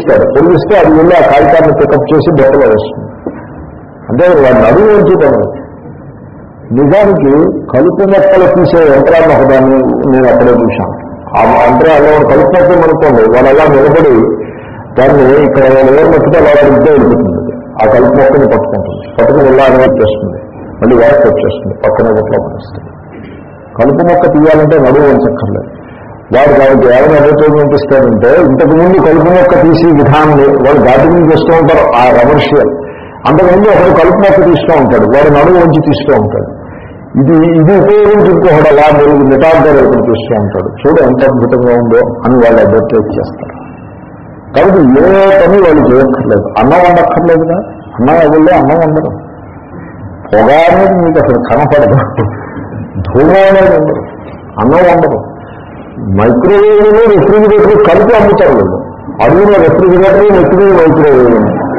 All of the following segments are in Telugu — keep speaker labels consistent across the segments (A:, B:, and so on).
A: పొడిగిస్తాడు పొడిగిస్తే అది వెళ్ళి ఆ కాగితాన్ని పికప్ చేసి బొట్టలో వస్తుంది అంటే వాడు నడువు నుంచి పని నిజానికి కలుపు మొక్కలు తీసే యంత్రాన్ని ఒకదాన్ని నేను అక్కడే చూశాను ఆ యంత్రాలు కలుపు మొక్కలు అనుకోండి వాళ్ళు అలా నిలబడి దాన్ని ఇక్కడ ఎవరు మట్టుకు అలా పడితే వెళ్ళిపోతుంది ఆ కలుపు మొక్కని పట్టుకుంటుంది పట్టుకుని ఇలా అనేది చేస్తుంది మళ్ళీ వెనక్కి వచ్చేస్తుంది పక్కన బొట్టలో పడిస్తుంది కలుపు మొక్క తీయాలంటే నడువు వంచక్కర్లేదు వాడు కాబట్టి ఏమైనా అడ్వర్టైజ్మెంట్ ఇస్తాడంటే ఇంతకు ముందు కలుపు మొక్క తీసి విధానాన్ని వాడు గార్డెనింగ్ చేస్తూ ఉంటారు ఆ కమర్షియల్ అంతకుముందు ఒకడు కలుపు మొక్క తీస్తూ ఉంటాడు వాడు నడువు వంచి తీస్తూ ఉంటాడు ఇది ఇది ఉపయోగించి ఇంకొకడు అలా మెరుగు నిటారుగా ఒకటి తీస్తూ ఉంటాడు చూడు ఎంత అద్భుతంగా ఉందో అని వాళ్ళు అడ్వర్టైజ్ చేస్తారు కాబట్టి ఏ పని వాళ్ళు చేయక్కర్లేదు అన్నం వండక్కర్లేదుగా అన్నం ఎవరిలో అన్నం వండరు పొగ అనేది మీకు అసలు కనపడదు ధూమం అనేది ఉండదు అన్నం వండదు మైక్రోవేవ్లో రెఫ్రిజిరేటర్ కలిపి అమ్ముతారు వీళ్ళు అడుగున రెఫ్రిజిరేటర్ నెత్తిమీ మైక్రోవేవ్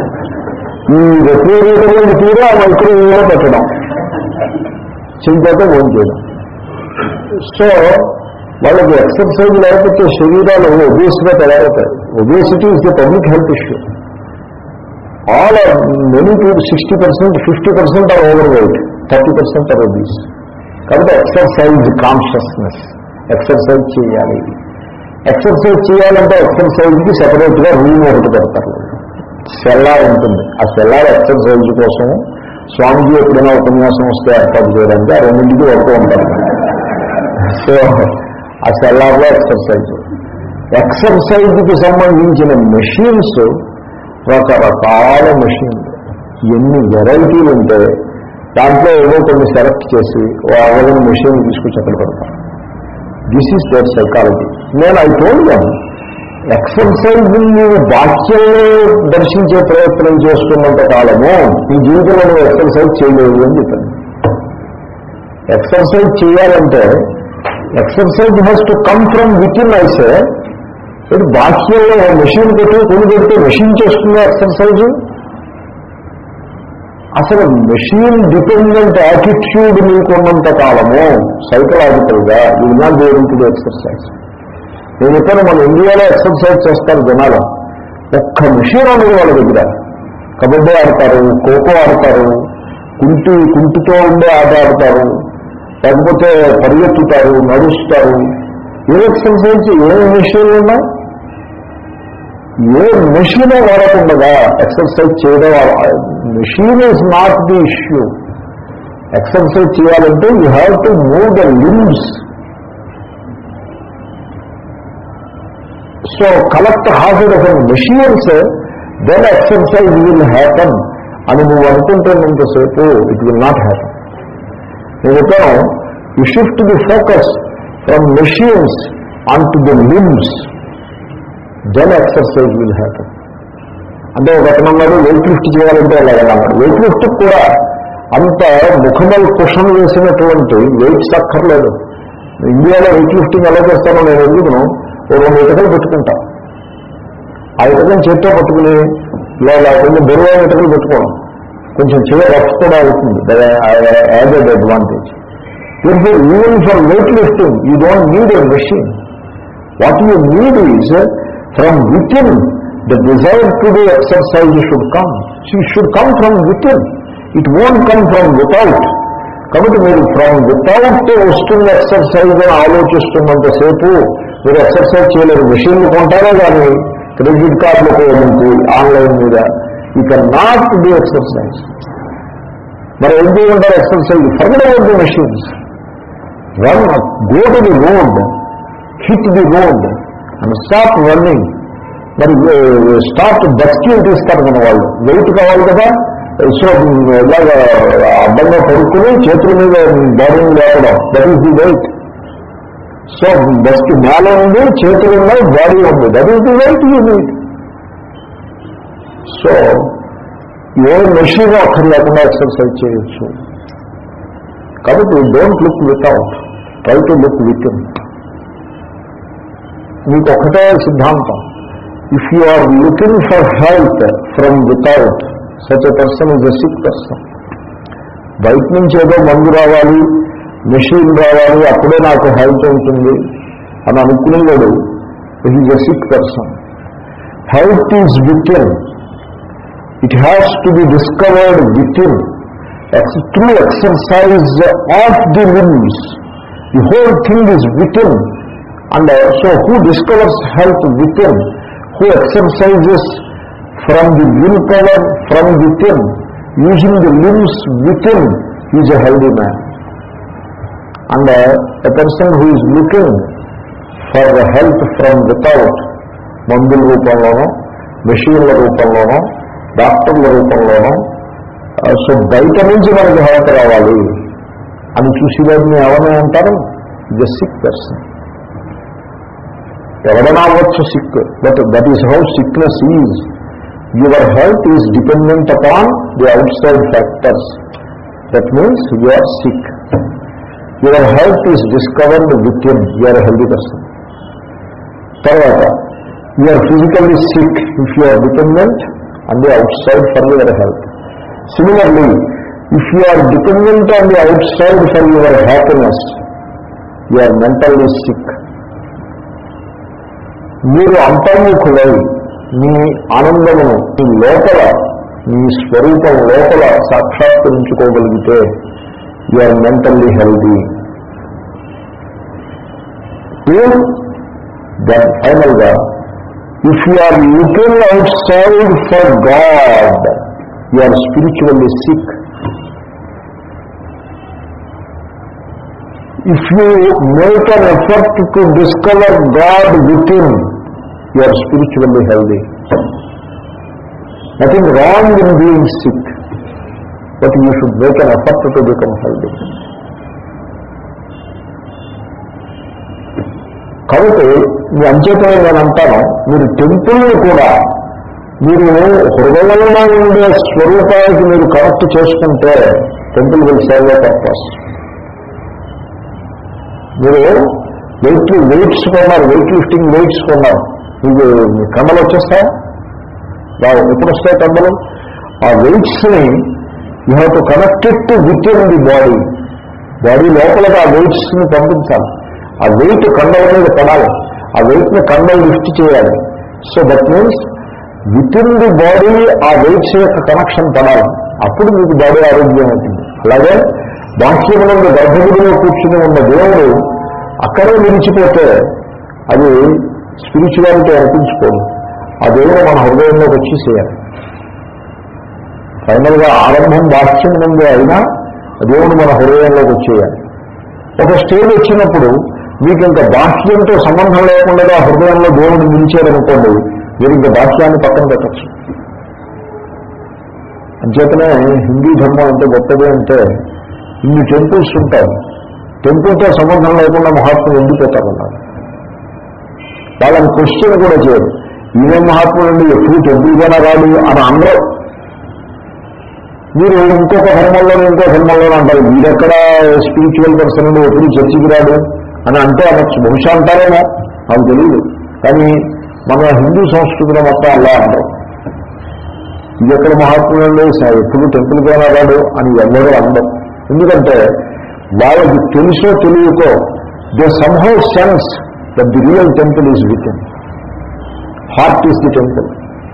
A: ఈ రెఫ్రిజిరేటర్ తీరా ఆ మైక్రోవేవ్లో పెట్టడం చింతతో ఓన్ చేయడం సో వాళ్ళకి ఎక్సర్సైజ్ లేకపోతే శరీరాలు ఒబేస్గా తయారవుతాయి obesity is the public health issue all many to sixty percent fifty percent are overweight thirty percent are obese కాబట్టి ఎక్సర్సైజ్ కాన్షియస్నెస్ ఎక్సర్సైజ్ చేయాలి ఎక్సర్సైజ్ చేయాలంటే ఎక్సర్సైజ్కి సెపరేట్గా రూమ్ ఒకటి పెడతారు సెల్లా ఉంటుంది ఆ సెల్లార్ ఎక్సర్సైజ్ కోసం స్వామిజీ ఎప్పుడైనా ఉపన్యాసం వస్తే ఏర్పాటు చేయడానికి ఆ రెండింటికి వస్తూ ఉంటారు సో ఆ సెల్లార్లో ఎక్సర్సైజ్ ఎక్సర్సైజ్కి సంబంధించిన మెషిన్స్ రకరకాల మెషిన్లు ఎన్ని వెరైటీలు ఉంటే దాంట్లో ఏదో కొన్ని సెలెక్ట్ చేసి ఓ అవగన మెషిన్ తీసుకొచ్చి అక్కడ పెడతారు దిస్ ఈస్ దర్ సైకాలజీ నేను ఐ టోల్డ్ ఎక్సర్సైజ్ నీవు వాక్యంలో దర్శించే ప్రయత్నం చేస్తున్నంత కాలము నీ జీవితంలో నువ్వు ఎక్సర్సైజ్ చేయలేవు అని చెప్పాను ఎక్సర్సైజ్ చేయాలంటే exercise has to come from within ఐసే ఇప్పుడు బాహ్యంలో మెషిన్ పెట్టి కొని పెడితే మెషిన్ చేస్తుంది ఎక్సర్సైజ్ అసలు మెషిన్ డిపెండెంట్ యాటిట్యూడ్ నీకున్నంత కాలము సైకలాజికల్ గా you not be able to do exercise నేను చెప్పాను మన ఇండియాలో ఎక్సర్సైజ్ చేస్తారు జనాలు ఒక్క మెషిన్ అనేది వాళ్ళ దగ్గర కబడ్డీ ఆడతారు ఖోఖో ఆడతారు కుంటి కుంటితో ఉండే ఆట ఆడతారు లేకపోతే పరిగెత్తుతారు నడుస్తారు ఏ ఎక్సర్సైజ్ ఏ మెషిన్లు ఉన్నాయి ఏ మెషిన్ వాడకుండా ఎక్సర్సైజ్ చేయడం machine is not the issue exercise చేయాలంటే you have to move the limbs so collect half of machines then exercise will happen అని నువ్వు అనుకుంటున్నంతసేపు ఇట్ విల్ నాట్ హ్యాపన్ నేను చెప్పాను you shift the focus from machines on to the limbs then exercise will happen అంటే ఒక అతను అన్నాడు వెయిట్ లిఫ్ట్ చేయాలంటే అలాగన్నాడు వెయిట్ లిఫ్ట్ కూడా అంత ముఖమల్ కుషన్ వేసినటువంటి వెయిట్స్ అక్కర్లేదు ఇండియాలో వెయిట్ లిఫ్టింగ్ ఎలా చేస్తానో నేను ఎందుకును ఓ రెండు ఇటకలు పెట్టుకుంటా ఆ ఇటకలు చేత్తో పట్టుకుని లేదా కొంచెం బరువైన ఇటకలు పెట్టుకోవడం కొంచెం చేయ రఫ్ కూడా అవుతుంది added advantage even for weight lifting you don't need a machine what you need is from within the desire to do exercise should come should come from within it won't come from without కాబట్టి మీరు ఫ్రమ్ వితౌట్ వస్తున్న ఎక్సర్సైజ్ అని ఆలోచిస్తున్నంతసేపు మీరు ఎక్సర్సైజ్ చేయలేరు మెషిన్లు కొంటారే కానీ క్రెడిట్ కార్డులు ఉపయోగించి ఆన్లైన్ మీద you can not do exercise మరి ఏం చేయమంటారు exercise forget about the machines run go to the road hit the road and stop running మరి స్టాప్ బస్కింగ్ తీస్తారు మన వాళ్ళు వెయిట్ కావాలి కదా సో ఇలాగా అడ్డంగా పడుకుని చేతుల మీద బాడీని లేవడం that is the weight so బస్కి నేల ఉంది చేతులు ఉన్నాయి బాడీ ఉంది that is the weight you need so ఏ మెషిన్ అక్కర్ లేకుండా ఎక్సర్సైజ్ చేయొచ్చు కాబట్టి don't look without try to look within మీకు ఒకటే సిద్ధాంతం if you are looking for health from without such a person is a sick person బయట నుంచి ఏదో మందు రావాలి మెషిన్ రావాలి అప్పుడే నాకు హెల్త్ ఉంటుంది అని అనుకునేవాడు is a sick person health is within it has to be discovered within through exercise of the limbs the whole thing is within and so who discovers health within who exercises from the will power from within using the limbs within is a healthy man and uh, a person who is looking for the health from without మందుల రూపంలోనో మెషీన్ల రూపంలోనో డాక్టర్ల రూపంలోనో సో బయట నుంచి మనకి హెల్త్ రావాలి అని చూసేవాడిని ఎవరిని అంటారు ద సిక్ పర్సన్ ఎవరైనా అవ్వచ్చు sick but that is how sickness is your health is dependent upon the outside factors that means you are sick your health is discovered within you're healthy person తర్వాత you're physically sick if you are dependent on the outside for your health similarly if you are dependent on the outside for your happiness you are mentally sick మీరు అంతర్ముఖులై మీ ఆనందమును మీ లోపల మీ స్వరూపం లోపల సాక్షాత్కరించుకోగలిగితే you are mentally healthy. Then, then finally, if you are looking outside for God, you are spiritually sick. If you make an effort to discover God within, you are spiritually healthy. Nothing wrong in being sick. but you should make an effort to become healthy. కాబట్టి మీ అంచేతనే నేను అంటాను మీరు టెంపుల్ని కూడా మీరు హృదయంలో ఉండే స్వరూపానికి మీరు కనెక్ట్ చేసుకుంటే టెంపుల్ విల్ సేవ్ పర్పస్ మీరు వెయిట్ వెయిట్స్ కొన్నారు వెయిట్ లిఫ్టింగ్ వెయిట్స్ కొన్నారు మీకు కండలు వచ్చేస్తాయా రావు ఎప్పుడు వస్తాయి కండలు ఆ వెయిట్స్ని you have to connect it to within the body body లోపలకి ఆ వెయిట్స్ని పంపించాలి ఆ వెయిట్ కండల మీద పడాలి ఆ వెయిట్ని కండలు లిఫ్ట్ చేయాలి so that means within the body ఆ వెయిట్స్ యొక్క కనెక్షన్ పడాలి అప్పుడు మీకు బాడీ ఆరోగ్యం ఉంటుంది అలాగే బాహ్యమునందు గర్భగుడిలో కూర్చుని ఉన్న దేవుడు అక్కడే నిలిచిపోతే అది స్పిరిచువాలిటీ అనిపించుకోదు ఆ దేవుడు మన హృదయంలోకి వచ్చేసేయాలి ఫైనల్గా ఆరంభం బాహ్యం నుండి అయినా దేవుడు మన హృదయంలోకి వచ్చేయాలి ఒక స్టేజ్ వచ్చినప్పుడు మీకు ఇంకా బాహ్యంతో సంబంధం లేకుండా ఆ హృదయంలో దేవుడు నిలిచారనుకోండి మీరు ఇంకా బాహ్యాన్ని పక్కన పెట్టచ్చు అంచేతనే హిందూ ధర్మం ఎంత గొప్పది అంటే ఇన్ని టెంపుల్స్ ఉంటాయి టెంపుల్తో సంబంధం లేకుండా మహాత్ములు ఉండిపోతారన్నారు వాళ్ళని క్వశ్చన్ కూడా చేయరు ఈయన మహాత్ముడు అండి ఎప్పుడు టెంపుల్గానే రాడు అని అందరూ మీరు ఇంకొక ధర్మంలోనే ఇంకో ధర్మంలోనే అంటారు మీరెక్కడ స్పిరిచువల్ పర్సన్ అండి ఎప్పుడు చర్చికి రాడు అని అంటే అనొచ్చు బహుశా అంటారేమో నాకు తెలియదు కానీ మన హిందూ సంస్కృతిలో మొత్తం అలా అంటారు ఇది ఎక్కడ మహాత్ముడు అండి ఎప్పుడు టెంపుల్గానే రాడు అని ఎవరూ అందరు ఎందుకంటే వాళ్ళకి తెలుసో తెలియకో they somehow sense that the real temple is within heart is the temple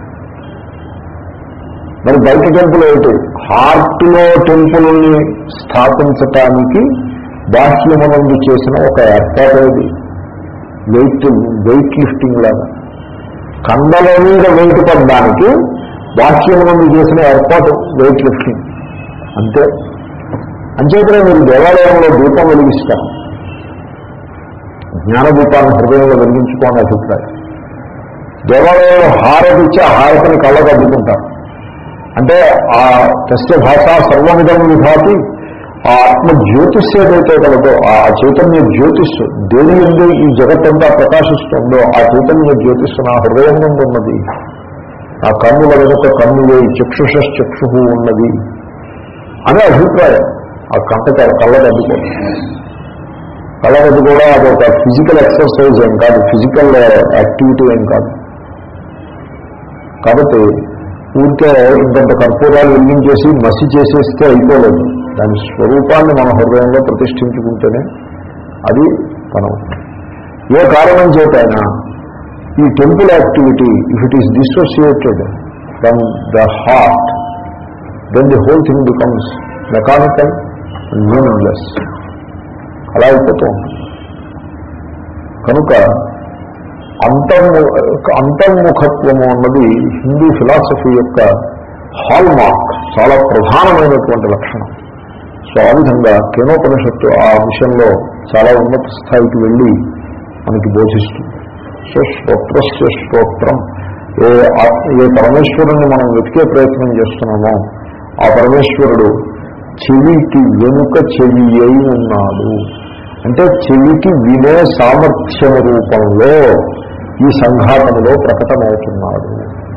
A: మరి బయట టెంపుల్ ఏమిటి హార్ట్లో టెంపుల్ని స్థాపించటానికి బాహ్యమునందు చేసిన ఒక ఏర్పాటు అది వెయిట్ వెయిట్ లిఫ్టింగ్ లాగా కండల మీద వెయిట్ పడడానికి బాహ్యమునందు చేసిన ఏర్పాటు వెయిట్ లిఫ్టింగ్ అంతే అంచేతనే మీరు దేవాలయంలో దీపం వెలిగిస్తారు జ్ఞానదీపాన్ని హృదయంలో వెలిగించుకోని అభిప్రాయం దేవాలయంలో హారతి ఇచ్చి ఆ హారతిని కళ్ళకు అడ్డుకుంటారు అంటే ఆ తస్య భాష సర్వమిదం విభాతి ఆ ఆత్మ జ్యోతిష్ ఏదైతే కలదో ఆ చైతన్య జ్యోతిష్ దేని ఎందు ఈ జగత్తంతా ప్రకాశిస్తుందో ఆ చైతన్య జ్యోతిష్ నా హృదయం నుండి ఉన్నది ఆ కన్నుల వెనుక కన్నువే చక్షుష చక్షు ఉన్నది అనే అభిప్రాయం ఆ కంటక కళ్ళగద్దుకోవడం కళ్ళగద్దు కూడా అదొక ఫిజికల్ ఎక్సర్సైజ్ ఏం కాదు ఫిజికల్ యాక్టివిటీ ఏం కాదు కాబట్టి ఊరికే ఇంతంత కర్పూరాలు వెలిగించేసి మసి చేసేస్తే అయిపోలేదు దాని స్వరూపాన్ని మన హృదయంలో ప్రతిష్ఠించుకుంటేనే అది పనం ఏ కారణం చేతైనా ఈ temple activity if it is dissociated from the heart then the whole thing becomes mechanical and meaningless అలా అయిపోతూ ఉంటుంది కనుక అంతర్ము అంతర్ముఖత్వము అన్నది హిందూ ఫిలాసఫీ యొక్క హాల్ మార్క్ చాలా ప్రధానమైనటువంటి లక్షణం సో ఆ విధంగా కేనోపనిషత్తు ఆ విషయంలో చాలా ఉన్నత స్థాయికి వెళ్ళి మనకి బోధిస్తుంది సో శ్రోత్రస్య శ్రోత్రం ఏ ఆత్మ ఏ పరమేశ్వరుణ్ణి మనం వెతికే ప్రయత్నం చేస్తున్నామో ఆ పరమేశ్వరుడు చెవికి వెనుక చెవి అయి ఉన్నాడు అంటే చెవికి వినే సామర్థ్యం రూపంలో ఈ సంఘాతంలో ప్రకటమవుతున్నాడు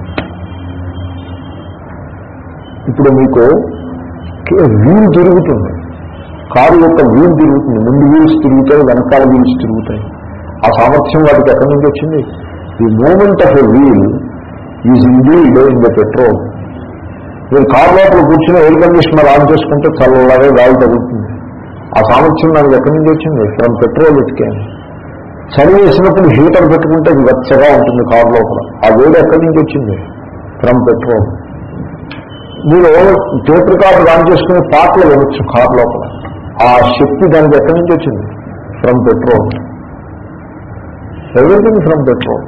A: ఇప్పుడు మీకు వీల్ తిరుగుతుంది కారు యొక్క వీల్ తిరుగుతుంది ముందు వీల్స్ తిరుగుతాయి వెనకాల వీల్స్ తిరుగుతాయి ఆ సామర్థ్యం వాటికి ఎక్కడి నుంచి వచ్చింది the movement of a wheel is indeed in the petrol మీరు కారు లోపల కూర్చుని ఎయిర్ కండిషనర్ ఆన్ చేసుకుంటే చల్లగా గాలి తగ్గుతుంది ఆ సామర్థ్యం దానికి ఎక్కడి నుంచి వచ్చింది ఫ్రమ్ పెట్రోల్ ఇటుకేని చలి వేసినప్పుడు హీటర్ పెట్టుకుంటే అది వెచ్చగా ఉంటుంది కారు లోపల ఆ వేడి ఎక్కడి నుంచి వచ్చింది ఫ్రమ్ పెట్రోల్ మీరు టేప్ రికార్డు ఆన్ చేసుకుని పాటలు వినొచ్చు కారు లోపల ఆ శక్తి దానికి ఎక్కడి నుంచి వచ్చింది from petrol everything from petrol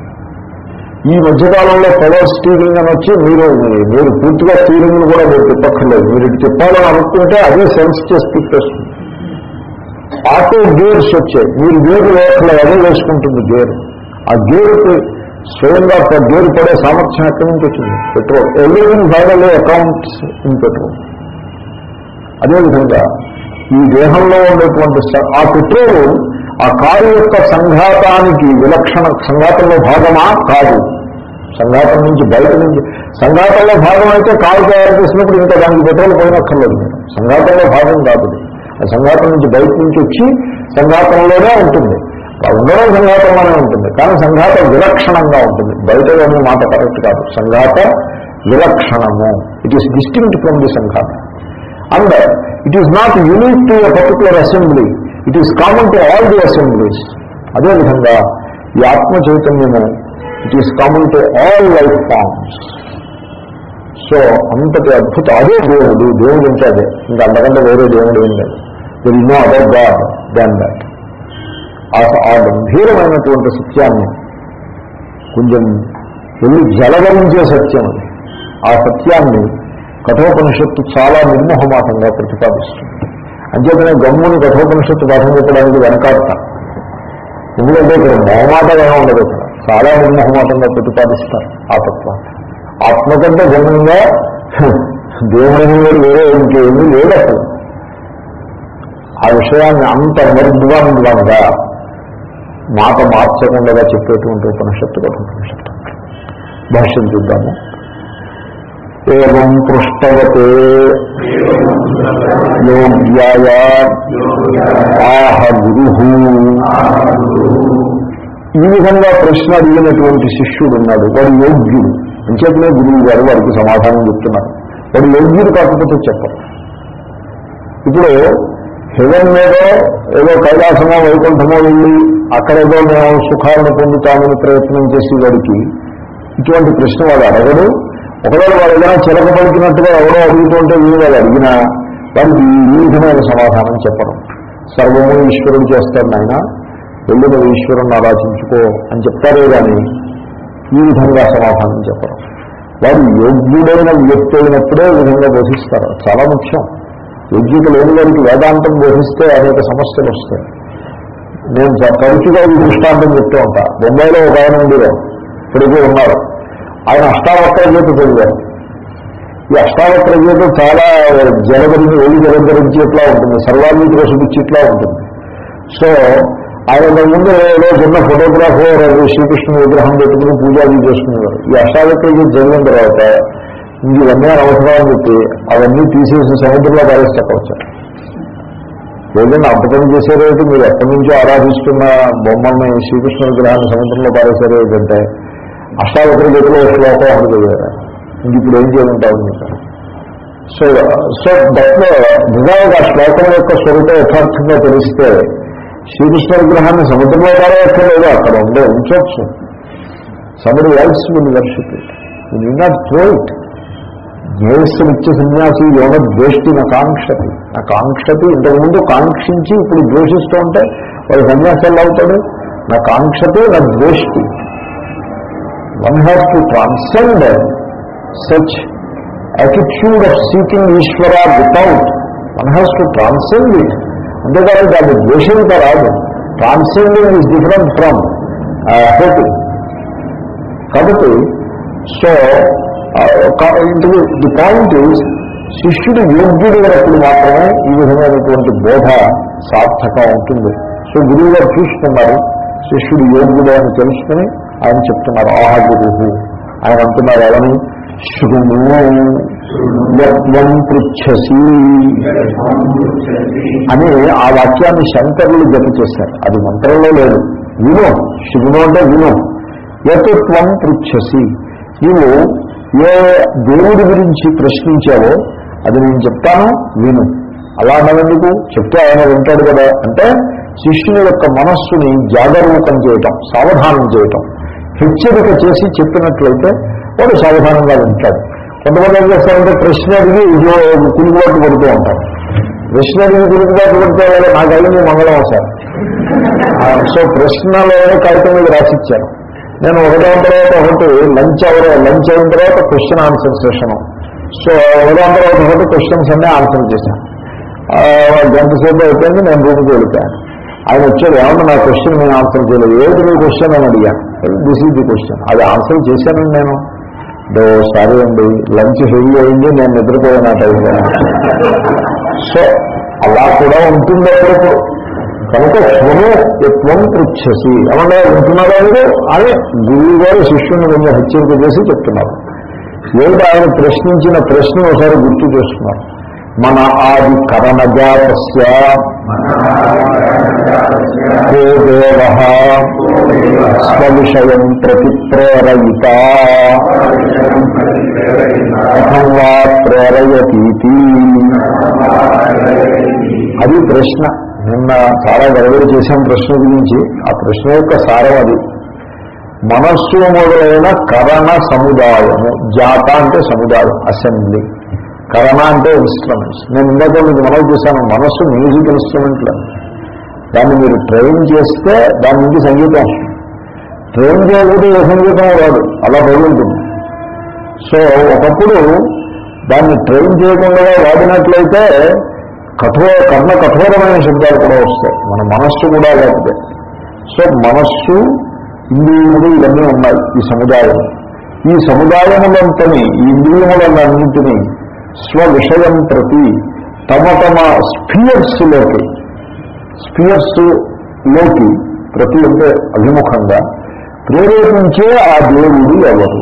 A: ఈ మధ్యకాలంలో పవర్ స్టీరింగ్ అని వచ్చి మీరు మీరు పూర్తిగా స్టీరింగ్ కూడా మీరు తిప్పక్కర్లేదు మీరు ఇటు తిప్పాలని అనుకుంటే అదే సెన్స్ చేసి తిప్పేస్తుంది ఆటో గేర్స్ వచ్చాయి మీరు గేర్ వేయట్లేదు అదే వేసుకుంటుంది గేర్ ఆ గేర్కి స్వయంగా గేర్ పడే సామర్థ్యం ఎక్కడి నుంచి వచ్చింది petrol everything final accounts in petrol అదేవిధంగా ఈ దేహంలో ఉండేటువంటి స- ఆ పెట్రోల్ ఆ కారు యొక్క సంఘాతానికి విలక్షణ సంఘాతంలో భాగమా కాదు సంఘాతం నుంచి బయట నుంచి సంఘాతంలో భాగం అయితే కారు తయారు చేసినప్పుడు ఇంకా దానికి పెట్రోల్ పోయినక్కర్లేదు మీరు సంఘాతంలో భాగం కాదు ఇది. ఆ సంఘాతం నుంచి బయట నుంచి వచ్చి సంఘాతంలోనే ఉంటుంది ఆ ఉండడం సంఘాతంలోనే ఉంటుంది కానీ సంఘాత విలక్షణంగా ఉంటుంది బయట అనే మాట కరెక్ట్ కాదు సంఘాత విలక్షణము it is distinct from the సంఘాత and it is not unique to a particular assembly it is common to all the assemblies అదేవిధంగా ఈ ఆత్మ చైతన్యము it is common to all life forms so అంతటి అద్భుత అదే దేవుడు దేవుడు అంటే అదే ఇంకా అంతకంటే వేరే దేవుడు ఏం లేదు there is no other god than that ఆ గంభీరమైనటువంటి సత్యాన్ని కొంచెం వెళ్ళి జలగరించే సత్యం అది ఆ సత్యాన్ని కఠోపనిషత్తు చాలా నిర్మోహమాటంగా ప్రతిపాదిస్తుంది అంచేతనే గమ్ముని కఠోపనిషత్తు పాఠం చెప్పడానికి వెనకాడతారు ఎందుకంటే ఇక్కడ మొహమాటంగా ఉండదు ఇక్కడ చాలా నిర్మోహమాటంగా ప్రతిపాదిస్తారు ఆ తత్వాన్ని ఆత్మ కంటే భిన్నంగా దేవుడిని వేరే ఇంకేమీ లేదు అసలు ఆ విషయాన్ని అంత నిర్ద్వంద్వంగా మాట మార్చకుండా చెప్పేటువంటి ఉపనిషత్తు కఠోపనిషత్తు భాష్యం చూద్దాము ఏం పృష్టవతే యోగ్యాయ ఆహ గురు ఈ విధంగా ప్రశ్న అడిగినటువంటి శిష్యుడు ఉన్నాడు వాడు యోగ్యుడు అంచేతనే గురువు గారు వారికి సమాధానం చెప్తున్నారు వాడు యోగ్యుడు కాకపోతే చెప్పరు ఇప్పుడు హెవెన్ మీద ఏదో కైలాసమో వైకుంఠమో వెళ్ళి అక్కడేదో మేము సుఖాలను పొందుతామని ప్రయత్నం చేసి వాడికి ఇటువంటి ప్రశ్న వాడు అడగడు ఒకవేళ వాడు ఏదైనా చిలక పలికినట్టుగా ఎవరో అడుగుతుంటే వీళ్ళు వాడు అడిగినా వాడికి ఈ విధమైన సమాధానం చెప్పడం సర్వము ఈశ్వరుడు చేస్తాడు నాయన వెళ్ళి నువ్వు ఈశ్వరుని ఆరాధించుకో అని చెప్తారే కానీ ఈ విధంగా సమాధానం చెప్పడం వాడు యోగ్యుడైన వ్యక్తి అయినప్పుడే ఈ విధంగా బోధిస్తారు చాలా ముఖ్యం యోగ్యత లేని వారికి వేదాంతం బోధిస్తే అనేక సమస్యలు వస్తాయి నేను చ- తరచుగా ఈ దృష్టాంతం చెప్తూ ఉంటా బొంబాయిలో ఒక ఆయన ఉండేవారు ఇప్పటికీ ఉన్నారు ఆయన అష్టావక్ర గీత చదివారు ఈ అష్టావక్ర గీత చాలా జలధరించి ఒళ్ళు జలధరించేట్లా ఉంటుంది సర్వాన్ని ప్రసిద్ధిచ్చేట్లా ఉంటుంది సో ఆయన ముందు ఏదో చిన్న ఫోటోగ్రాఫర్ శ్రీకృష్ణుని విగ్రహం పెట్టుకుని పూజాది చేసుకునేవారు ఈ అష్టావక్ర గీత చదివిన తర్వాత ఇంక ఇవన్నీ అనవసరం అని చెప్పి అవన్నీ తీసేసి సముద్రంలో పారేసి చెప్పవచ్చారు ఏదైనా అంత పని చేశారేంటి మీరు ఎక్కడి నుంచో ఆరాధిస్తున్న బొమ్మల్ని శ్రీకృష్ణ విగ్రహాన్ని సముద్రంలో పారేశారు ఏంటంటే అష్టావక్ర గీతలో ఒక శ్లోకం అమలు చదివారు ఇంక ఇప్పుడు ఏం చేయమంటారు మీకు సో సో దట్లో నిజానికి ఆ శ్లోకం యొక్క స్వరూపం యథార్థంగా తెలిస్తే శ్రీకృష్ణ విగ్రహాన్ని సముద్రంలో పారేయక్కర్లేదు అక్కడ ఉండే ఉంచవచ్చు somebody else will worship it. You need not throw it. జ్ఞేయస్సునిత్య సన్యాసి యోగ ద్వేష్టి నా కాంక్షతి నా కాంక్షతి ఇంతకుముందు కాంక్షించి ఇప్పుడు ద్వేషిస్తూ ఉంటే వాడు సన్యాసాలు అవుతాడు నా కాంక్షతి నా ద్వేష్టి one has to transcend such attitude of seeking Ishwara without one has to transcend it అంతేకాదు దాన్ని ద్వేషంతో రాదు transcending is different from hoping కాబట్టి సో ఇంటికి ది పాయింట్ ఈజ్ శిష్యుడు యోగ్యుడు అయినప్పుడు మాత్రమే ఈ విధమైనటువంటి బోధ సార్థకం అవుతుంది సో గురువు గారు చూస్తున్నారు శిష్యుడు యోగ్యుడు అని తెలుసుకుని ఆయన చెప్తున్నారు ఆహా గురువు ఆయన అంటున్నారు ఎవని శృణు యత్వం పృచ్ఛసి అని ఆ వాక్యాన్ని శంకరులు జత చేశారు అది మంత్రంలో లేదు విను శృణు అంటే విను యతత్వం పృచ్ఛసి నీవు ఏ దేవుడి గురించి ప్రశ్నించావో అది నేను చెప్తాను విను అలా అన్నదెందుకు చెప్తే ఆయన వింటాడు కదా అంటే శిష్యుని యొక్క మనస్సుని జాగరూకం చేయటం సావధానం చేయటం హెచ్చరిక చేసి చెప్పినట్లయితే వాడు సావధానంగా వింటాడు కొంతమంది ఏం చేస్తారంటే ప్రశ్న అడిగి ఇదిగో కులుగుబాటు పడుతూ ఉంటారు ప్రశ్న అడిగి కులుగుబాటు పడితే వాళ్ళు నాకు అయింది మంగళం సార్ ఆ, సో ప్రశ్నలోనే కాగితం మీద రాసిచ్చాను నేను ఒకదాని తర్వాత ఒకటి లంచ్ అవర్ లంచ్ అయిన తర్వాత క్వశ్చన్ ఆన్సర్ సెషన్ సో ఒకదాని తర్వాత ఒకటి క్వశ్చన్స్ అన్నీ ఆన్సర్ చేశాను ఆ, గంట సేపు అయిపోయింది నేను రూమ్కి వెళ్ళిపోయాను ఆయన వచ్చాడు ఏమన్నా నా క్వశ్చన్ నేను ఆన్సర్ చేయలేదు ఏమిటి మీ క్వశ్చన్ అని అడిగాను దిస్ ఈజ్ ది క్వశ్చన్ అది ఆన్సర్ చేశానండి నేను దో సారీ అండి లంచ్ హెవీ అయింది నేను నిద్రపోయాను ఆ టైంలో సో అలా కూడా ఉంటుంది అప్పుడప్పుడు కనుక క్షము యత్వం పృచ్ఛసి ఏమన్నా వింటున్నారా మీరు అని గురువు గారు శిష్యుని కొంచెం హెచ్చరిక చేసి చెప్తున్నారు ఏమిటి ఆయన ప్రశ్నించిన ప్రశ్న ఒకసారి గుర్తు చేస్తున్నారు మన ఆది కరణజాతస్య కో దేవ స్వవిషయం ప్రతి ప్రేరయిత కథం వా ప్రేరయతీతి అది ప్రశ్న నిన్న చాలా గడబడి చేసాం ప్రశ్న గురించి ఆ ప్రశ్న యొక్క సారం అది మనస్సు మొదలైన కరణ సముదాయము జాత అంటే సముదాయం అసెంబ్లీ కరణ అంటే ఇన్స్ట్రుమెంట్స్ నేను ఇందాక మీకు మనవి చేశాను మనస్సు మ్యూజిక్ ఇన్స్ట్రుమెంట్లు దాన్ని మీరు ట్రైన్ చేస్తే దాని నుంచి సంగీతం వస్తుంది ట్రైన్ చేయకపోతే ఏ సంగీతం రాదు అలా పడి ఉంటుంది సో ఒకప్పుడు దాన్ని ట్రైన్ చేయకుండా వాడినట్లయితే కఠోర కర్ణ కఠోరమైన శబ్దాలు కూడా వస్తాయి మన మనస్సు కూడా లేకపోతే సో మనస్సు ఇంద్రియములు ఇవన్నీ ఉన్నాయి ఈ సముదాయం ఈ సముదాయములంతని ఈ ఇంద్రియములన్నింటినీ స్వ విషయం ప్రతి తమ తమ స్పియర్స్లోకి స్పియర్స్ లోకి ప్రతి అంటే అభిముఖంగా ప్రేరేపించే ఆ దేవుడు ఎవరు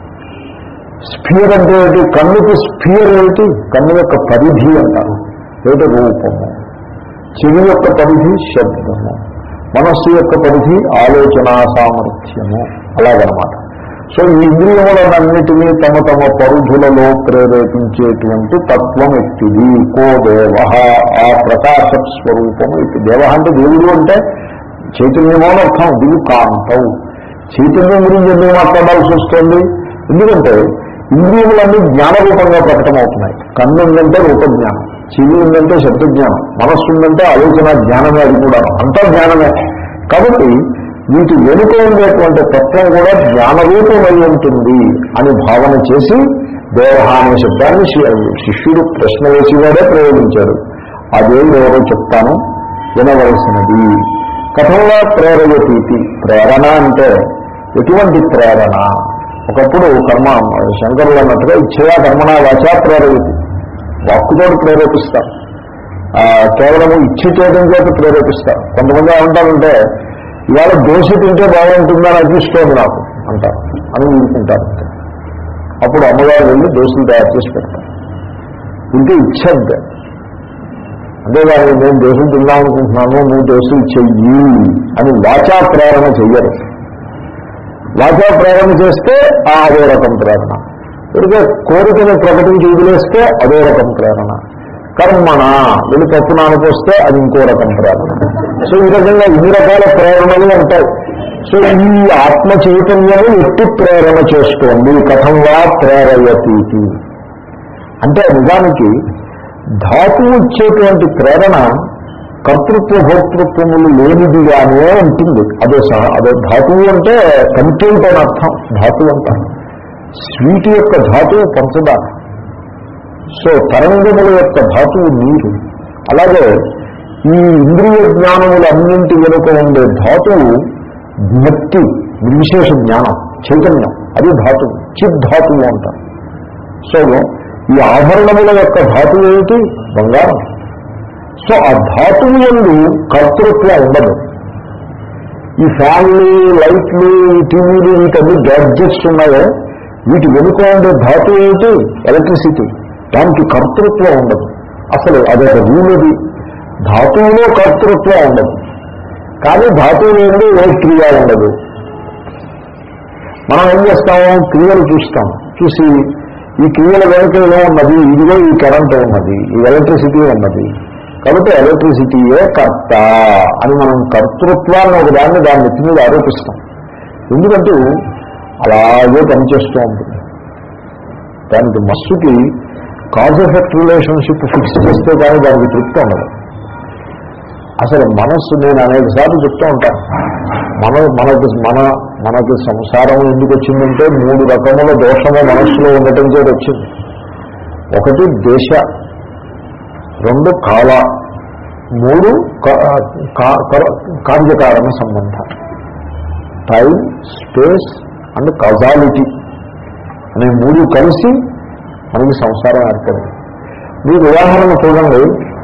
A: స్పియర్ అంటే ఏంటి కన్నుకి స్పియర్ ఏమిటి కన్ను యొక్క పరిధి అంటారు ఏమిటి రూపము చెవి యొక్క పరిధి శబ్దము మనస్సు యొక్క పరిధి ఆలోచన సామర్థ్యము అలాగనమాట సో ఈ ఇంద్రియములన్నిటినీ తమ తమ పరుధులలో ప్రేరేపించేటువంటి తత్వం ఎట్టిది కో దేవ ఆ ప్రకాశ స్వరూపము ఇటు దేవ అంటే దేవుడు అంటే చైతన్యమో అని అర్థం దిగు కాంతవు చైతన్యం గురించి ఎందుకు మాట్లాడాల్సి వస్తుంది ఎందుకంటే ఇంద్రియములన్నీ జ్ఞానరూపంగా ప్రకటమవుతున్నాయి కన్ను ఉందంటే రూపజ్ఞానం చెవి ఉందంటే శబ్దజ్ఞానం మనస్సు ఉందంటే ఆలోచన జ్ఞానమే అది కూడా అంతా జ్ఞానమే కాబట్టి వీటి వెనుక ఉండేటువంటి తత్వం కూడా జ్ఞానరూపమై ఉంటుంది అని భావన చేసి దేవ అనే శబ్దాన్ని శి- శిష్యుడు ప్రశ్న వేసేవాడే ప్రయోగించాడు ఆ దేవుడు ఎవరో చెప్తాను వినవలసినది కథంగా ప్రేరయతీతి ప్రేరణ అంటే ఎటువంటి ప్రేరణ ఒకప్పుడు కర్మ శంకరులు అన్నట్టుగా ఇచ్చయా కర్మణ వాచా ప్రేరయతి వాక్కుతోటి ప్రేరేపిస్తారు ఆ, కేవలము ఇచ్చ చేయడం చేత ప్రేరేపిస్తారు కొంతమంది ఏమంటారంటే ఇవాళ దోశ తింటే బాగుంటుందని అనిపిస్తోంది నాకు అంటారు అని ఊరుకుంటారు అప్పుడు అమ్మగారు వెళ్ళి దోశలు తయారు చేసి పెడతారు ఇంటే ఇచ్చద్దే అంతేగాని నేను దోశలు తిందాం అనుకుంటున్నాను నువ్వు దోశలు చెయ్యి అని వాచా ప్రేరణ చెయ్యరు వాచా ప్రేరణ చేస్తే ఆ అదో రకం ప్రేరణ ఇదిగే కోరికను ప్రకటించి వదిలేస్తే అదో రకం ప్రేరణ కర్మణ వెళ్ళి తప్పు నానపోస్తే అది ఇంకో రకం ప్రేరణ సో ఈ రకంగా ఇన్ని రకాల ప్రేరణలు ఉంటాయి సో ఈ ఆత్మ చైతన్యము ఎట్టి ప్రేరణ చేస్తోంది కథం వా ప్రేరయతీతి అంటే నిజానికి ధాతువు ఇచ్చేటువంటి ప్రేరణ కర్తృత్వ భోక్తృత్వములు లేనిదిగానే ఉంటుంది అదే సహ అదే ధాతువు అంటే కంటెంట్ అని అర్థం ధాతువు అంటారు స్వీట్ యొక్క ధాతువు పంచదార సో తరంగముల యొక్క ధాతువు నీరు అలాగే ఈ ఇంద్రియ జ్ఞానములన్నింటి వెనుక ఉండే ధాతువు భక్తి నిర్విశేష జ్ఞానం చైతన్యం అది ధాతువు చిత్ ధాతువు అంటారు సో ఈ ఆభరణముల యొక్క ధాతువు ఏమిటి బంగారం సో ఆ ధాతువు ఎందు కర్తృత్వం ఉండదు ఈ ఫ్యాన్లు లైట్లు ఈ టీవీలు వీటన్ని గ్యాడ్జెట్స్ ఉన్నాయో వీటి వెనుక ఉండే ధాతువు ఏమిటి ఎలక్ట్రిసిటీ దానికి కర్తృత్వం ఉండదు అసలు అదొక రూలది ధాతువులో కర్తృత్వం ఉండదు కానీ ధాతువు నుండి ఏ క్రియ ఉండదు మనం ఏం చేస్తాము క్రియలు చూస్తాం చూసి ఈ క్రియల వెనుక ఏమో ఉన్నది ఇదిగో ఈ కరెంట్ ఉన్నది ఈ ఎలక్ట్రిసిటీ ఉన్నది కాబట్టి ఎలక్ట్రిసిటీయే కర్త అని మనం కర్తృత్వాన్ని ఒక దాన్ని దాని నెత్తి మీద ఆరోపిస్తాం ఎందుకంటే అలాగే పనిచేస్తూ ఉంటుంది దానికి మస్సుకి కాజ్ ఎఫెక్ట్ రిలేషన్షిప్ ఫిక్స్ చేస్తే కానీ దానికి తృప్తి ఉండదు అసలు మనస్సు నేను అనేక సార్లు చెప్తూ ఉంటాను మన మనకి మన మనకి సంసారం ఎందుకు వచ్చిందంటే మూడు రకముల దోషము మనస్సులో ఉండటం చేత వచ్చింది ఒకటి దేశ రెండు కాల మూడు క- కా- కర- కార్యకారణ సంబంధం టైం స్పేస్ అండ్ కజాలిటీ అనే మూడు కలిసి మనకి సంసారం ఏర్పడింది మీకు ఉదాహరణ చూడండి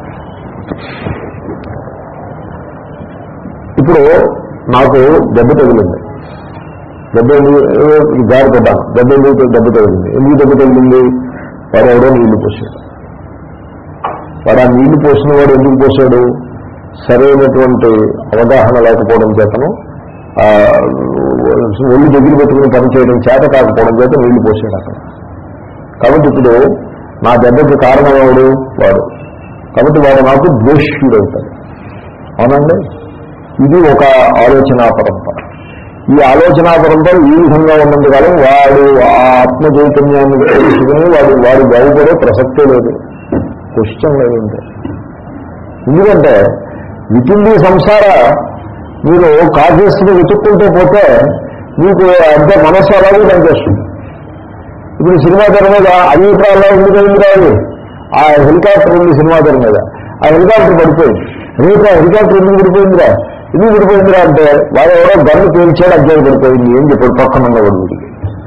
A: ఇప్పుడు నాకు దెబ్బ తగిలింది దెబ్బ ఎందుకు గారి పడ్డాను దెబ్బ ఎందుకు దెబ్బ తగిలింది ఎందుకు దెబ్బ తగిలింది వాడు ఎవడో నీళ్లు పోసాడు వాడు ఆ నీళ్లు పోసిన వాడు ఎందుకు పోసాడు సరైనటువంటి అవగాహన లేకపోవడం చేతను ఆ, ఒళ్ళు దగ్గర పెట్టుకుని పని చేయడం చేత కాకపోవడం చేత నీళ్లు పోసాడు అక్కడ కాబట్టి ఇప్పుడు నా దెబ్బకి కారణం ఎవడు వాడు కాబట్టి వాడు నాకు ద్వేష్యుడు అవుతాడు అవునండి ఇది ఒక ఆలోచనా పరంపర ఈ ఆలోచనా పరంపర ఈ విధంగా ఉన్నందుకాలం వాడు ఆ ఆత్మ చైతన్యాన్ని తెలుసుకుని వాడు వాడు బాగుపడే ప్రసక్తే లేదు క్వశ్చన్ లేదు ఇంకా. ఎందుకంటే వితింది సంసార మీరు కాజేసుకుని వెతుక్కుంటూ పోతే మీకు అంతే మనస్సు అలాగే పనిచేస్తుంది ఇప్పుడు సినిమా తెర మీద అభిప్రాయాల్లో ఎందుకు అయింది రాదు ఆ హెలికాప్టర్ ఉంది సినిమా తెర మీద ఆ హెలికాప్టర్ పడిపోయింది రేపు ఆ హెలికాప్టర్ ఎందుకు పడిపోయిందిరా ఎందుకు పడిపోయిందిరా అంటే వాడు ఎవరో గన్ను పేల్చాడు అజ్ఞాని పడిపోయింది ఏం చెప్పాడు పక్కన ఉన్నవాడు వీడికి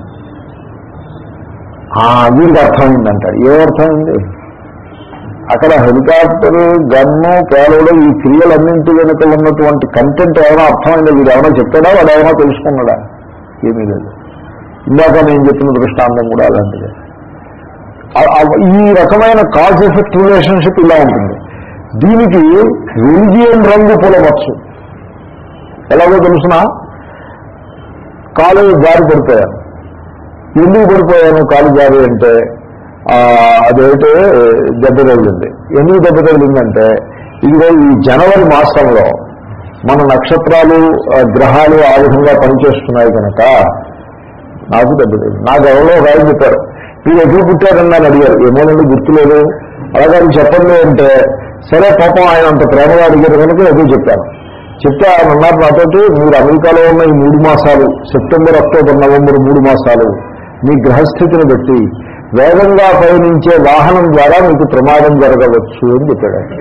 A: ఆ వీడికి అర్థమైంది అంటాడు ఏ అర్థమైంది అక్కడ హెలికాప్టర్ గన్ను పేలవడం ఈ క్రియలన్నింటి వెనుక ఉన్నటువంటి కంటెంట్ ఏమైనా అర్థమైందా వీడు ఏమైనా చెప్పాడా వాడు ఏమైనా తెలుసుకున్నాడా ఏమీ లేదు ఇందాక నేను చెప్పిన దృష్టాంతం కూడా అలాంటిదే ఆ- ఆ- ఈ రకమైన కాజ్ ఎఫెక్ట్ రిలేషన్షిప్ ఇలా ఉంటుంది దీనికి రిలిజియన్ రంగు పొలవచ్చు ఎలాగో తెలుసిన కాలు జారి పడిపోయాను ఎందుకు పడిపోయాను కాలు జారి అంటే ఆ, అదైతే దెబ్బ తగిలింది ఎందుకు దెబ్బ తగిలిందంటే ఇదిగో ఈ జనవరి మాసంలో మన నక్షత్రాలు ఆ, గ్రహాలు ఆ విధంగా పనిచేస్తున్నాయి కనుక నాకు దెబ్బ తగిలింది నాకు ఎవరో ఒక ఆయన చెప్పారు మీరు ఎప్పుడు పుట్టారని అని అడిగారు ఏమోనండి గుర్తులేదు అలాగే ఆయన చెప్పండి అంటే సరే పాపం ఆయన అంత ప్రేమగా అడిగారు కనుక ఎదురు చెప్పాను చెప్తే ఆయన ఉన్నారు నాతోటి మీరు అమెరికాలో ఉన్న ఈ మూడు మాసాలు సెప్టెంబర్ అక్టోబర్ నవంబర్ మూడు మాసాలు మీ గ్రహస్థితిని బట్టి వేగంగా పయనించే వాహనం ద్వారా మీకు ప్రమాదం జరగవచ్చు అని చెప్పాడు ఆయన.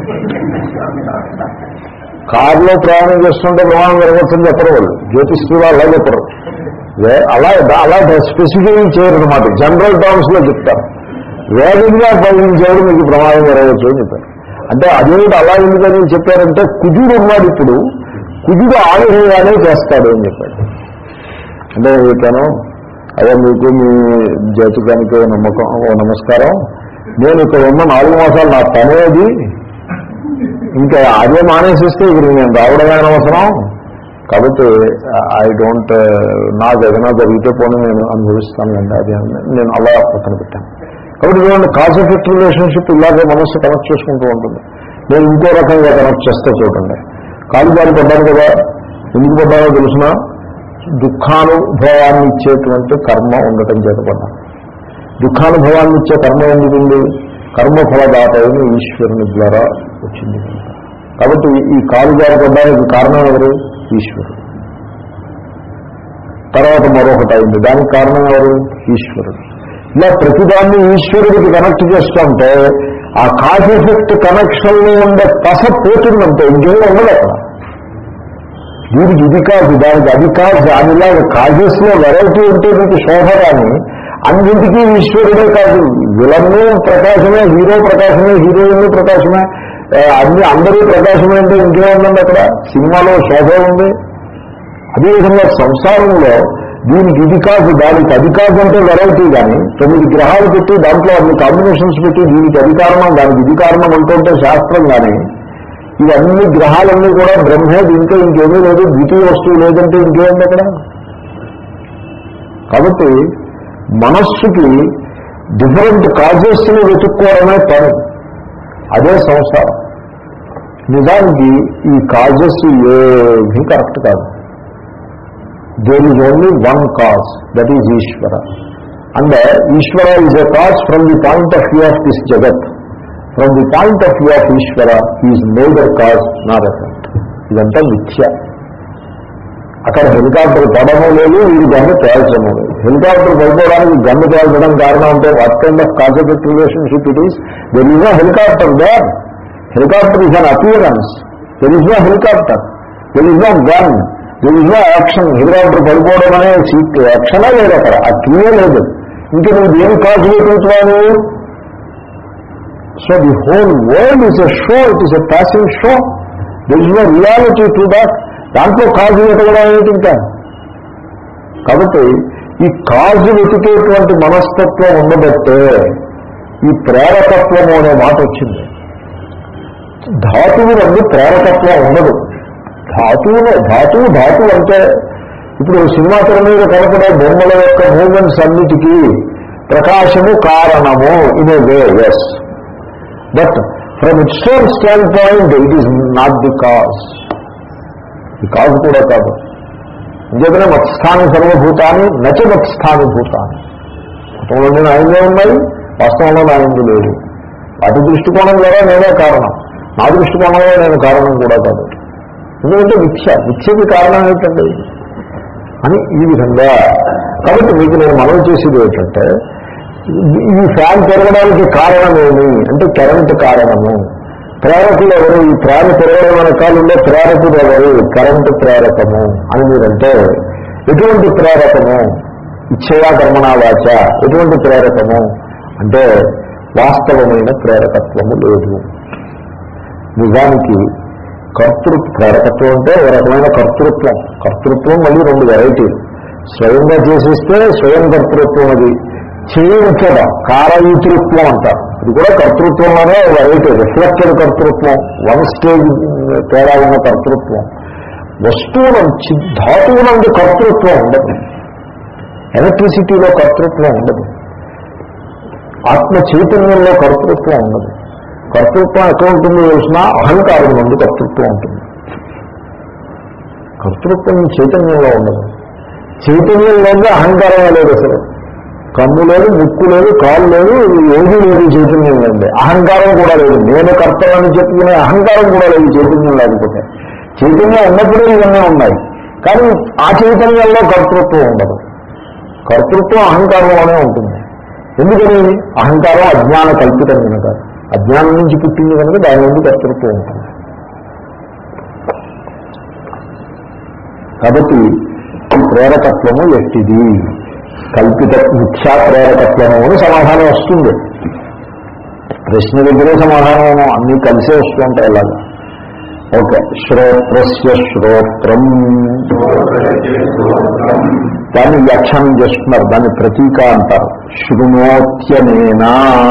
A: కారులో ప్రయాణం చేస్తుంటే ప్రమాదం జరగవచ్చని చెప్పరు వాళ్ళు జ్యోతిష్కులు అలా చెప్పరు వే- అలా అలా స్పెసిఫిక్ చేయరు అనమాట జనరల్ టర్మ్స్ లో చెప్తారు వేగంగా పయనించేవాడు మీకు ప్రమాదం జరగవచ్చు అని చెప్పారు అంటే అదేమిటి అలా ఎందుకని చెప్పారంటే కుజుడు ఉన్నాడు ఇప్పుడు కుజుడు ఆ విధంగానే చేస్తాడు అని చెప్పాడు అంటే చెప్పాను అదే మీకు మీ జాతకానికి ఓ నమ్మకం ఓ నమస్కారం నేను ఇక్కడ ఉన్న నాలుగు మాసాలు నా పనేది ఇంకా అదే మానేసిస్తే ఇక్కడ నేను రావడమే అనవసరం కాబట్టి ఐ డోంట్ నాకు ఏదైనా జరిగితే పోనీ నేను అనుభవిస్తానండి అది అని నేను అలా పక్కన పెట్టాను కాబట్టి చూడండి కాజ్ ఎఫెక్ట్ రిలేషన్షిప్ ఇలాగే మనస్సు కనెక్ట్ చేసుకుంటూ ఉంటుంది నేను ఇంకో రకంగా కనెక్ట్ చేస్తే చూడండి కాలు జారి పడ్డాను కదా ఎందుకు పడ్డానో తెలుసిన దుఃఖానుభవాన్ని ఇచ్చేటువంటి కర్మ ఉండటం చేతపడ్డా దుఃఖానుభవాన్ని ఇచ్చే కర్మ ఎందుకుంది కర్మఫలదాత అయిన ఈశ్వరుని ద్వారా వచ్చింది కాబట్టి ఈ కాలు జారపడ్డానికి కారణం ఎవరు ఈశ్వరుడు తర్వాత మరొకటి అయింది దానికి కారణం ఎవరు ఈశ్వరుడు ఇలా ప్రతిదాన్ని ఈశ్వరుడికి కనెక్ట్ చేస్తుంటే ఆ కాజ్ ఎఫెక్ట్ కనెక్షన్ లో ఉండే పస పోతుందంటే ఇంకేం ఉండదు అక్కడ దీనికి ఇది కాదు దానికి అది కాదు దానిలాగా కాజెస్ లో వెరైటీ ఉంటే మీకు శోభ కానీ అన్నింటికీ ఈశ్వరుడే కాదు విలన్ను ప్రకాశమే హీరో ప్రకాశమే హీరోయిన్ ప్రకాశమే ఆ, అన్ని అందరూ ప్రకాశమే అంటే ఇంకేముందండి అక్కడ సినిమాలో శోభ ఉంది అదేవిధంగా సంసారంలో దీనికి ఇది కాదు దానికి అది కాదు అంటే వెరైటీ కానీ తొమ్మిది గ్రహాలు పెట్టి దాంట్లో అన్ని కాంబినేషన్స్ పెట్టి దీనికి అది కారణం దానికి ఇది కారణం అంటుంటే శాస్త్రం కానీ ఇవన్నీ గ్రహాలన్నీ కూడా బ్రహ్మే దీంట్లో ఇంకేమీ లేదు ద్వితీయ వస్తువు లేదంటే ఇంకేముంది అక్కడ కాబట్టి మనస్సుకి డిఫరెంట్ కాజెస్ని వెతుక్కోవడమే పని అదే సంసారం నిజానికి ఈ కాజెస్ ఏమీ కరెక్ట్ కాదు there is only one cause that is Ishwara and Ishwara is a cause from the point of view of this జగత్ from the point of view of Ishwara is major cause not effect ఇదంతా మిథ్య అక్కడ హెలికాప్టర్ పడము లేదు వీడి గన్ను పేల్చము లేదు హెలికాప్టర్ పడిపోవడానికి గన్ను పేల్చడం కారణం అంటే what kind of cause effect relationship it is there is no helicopter there helicopter is an appearance there is no helicopter there is no gun there is no action helicopter పడిపోవడం అనే సీట్ యాక్షనే లేదు అక్కడ ఆ క్రియ లేదు ఇంక నువ్వు దేని కాజ్ చూపించడానికి so the whole world is a show it is a passing show there is no reality to that దాంట్లో కాజు వెతకడం ఏమిటి ఇంకా కాబట్టి ఈ కాజు వెతికేటువంటి మనస్తత్వం ఉండబట్టే ఈ ప్రేరకత్వము అనే మాట వచ్చింది ధాతువు నందు ప్రేరకత్వం ఉండదు ధాతువు ధాతువు ధాతువు అంటే ఇప్పుడు సినిమా తెర మీద కనపడే బొమ్మల యొక్క మూమెంట్స్ అన్నిటికీ ప్రకాశము కారణము in a way yes but from its own standpoint it is not the cause ఈ కాజ్ కూడా కాదు అంచేతనే మత్స్థాని సర్వభూతాన్ని నచ మత్స్థాని భూతాన్ని కుటుంబంలో నాయంగా ఉన్నాయి వాస్తవంలో నాయందు లేదు వాటి దృష్టికోణం ద్వారా నేనే కారణం నా దృష్టికోణంలో నేను కారణం కూడా కాదు ఎందుకంటే మిథ్య మిథ్యకి కారణం ఏంటండి అని ఈ విధంగా కాబట్టి మీకు నేను మనం చేసేది ఏంటంటే ఈ ఫ్యాన్ పెరగడానికి కారణమేమి అంటే కరెంట్ కారణము ప్రేరకులు ఎవరు ఈ ప్రాణ పెరగడం వెనకాలంలో ప్రేరకుడు ఎవరు కరెంటు ప్రేరకము అని మీరంటే ఎటువంటి ప్రేరకము ఇచ్చయా కర్మణా వాచ ఎటువంటి ప్రేరకము అంటే వాస్తవమైన ప్రేరకత్వము లేదు నిజానికి కర్తృ ప్రేరకత్వం అంటే ఒక రకమైన కర్తృత్వం కర్తృత్వం మళ్ళీ రెండు వెరైటీలు స్వయంగా చేసేస్తే స్వయం కర్తృత్వం అది చేయించడం కారయుతృత్వం అంటారు ఇది కూడా కర్తృత్వంలోనే వెరైటీ రిఫ్లెక్టెడ్ కర్తృత్వం వన్ స్టేజ్ తేడా ఉన్న కర్తృత్వం వస్తువుల ధాతువులందు కర్తృత్వం ఉండదు ఎలక్ట్రిసిటీలో కర్తృత్వం ఉండదు ఆత్మ చైతన్యంలో కర్తృత్వం ఉండదు కర్తృత్వం ఎక్కడ ఉంటుందో తెలిసిన అహంకారం నుండి కర్తృత్వం ఉంటుంది కర్తృత్వం చైతన్యంలో ఉండదు చైతన్యంలోనే అహంకారమే లేదు అసలు కన్ను లేదు ముక్కు లేదు కాలు లేదు ఏది లేదు చైతన్యం లేదు అహంకారం కూడా లేదు నేను కర్తవ్యాన్ని చెప్పుకునే అహంకారం కూడా లేదు చైతన్యం లేకపోతే చైతన్యం ఉన్నప్పుడే ఇవన్నీ ఉన్నాయి కానీ ఆ చైతన్యంలో కర్తృత్వం ఉండదు కర్తృత్వం అహంకారంలోనే ఉంటుంది ఎందుకని అహంకారం అజ్ఞాన కల్పితం కనుక అజ్ఞానం నుంచి పుట్టింది కనుక దాని నుండి కర్తృత్వం ఉంటుంది కాబట్టి ఈ ప్రేరకత్వము ఎట్టిది కల్పిత మిథ్యా ప్రేరకత్వము అని సమాధానం వస్తుంది ప్రశ్న దగ్గరే సమాధానం అన్నీ కలిసే వస్తుంటాయి అలాగా ఓకే శ్రోత్రస్య శ్రోత్రం దాన్ని వ్యాఖ్యానం చేస్తున్నారు దాన్ని ప్రతీక అంటారు శృణోత్యనేనా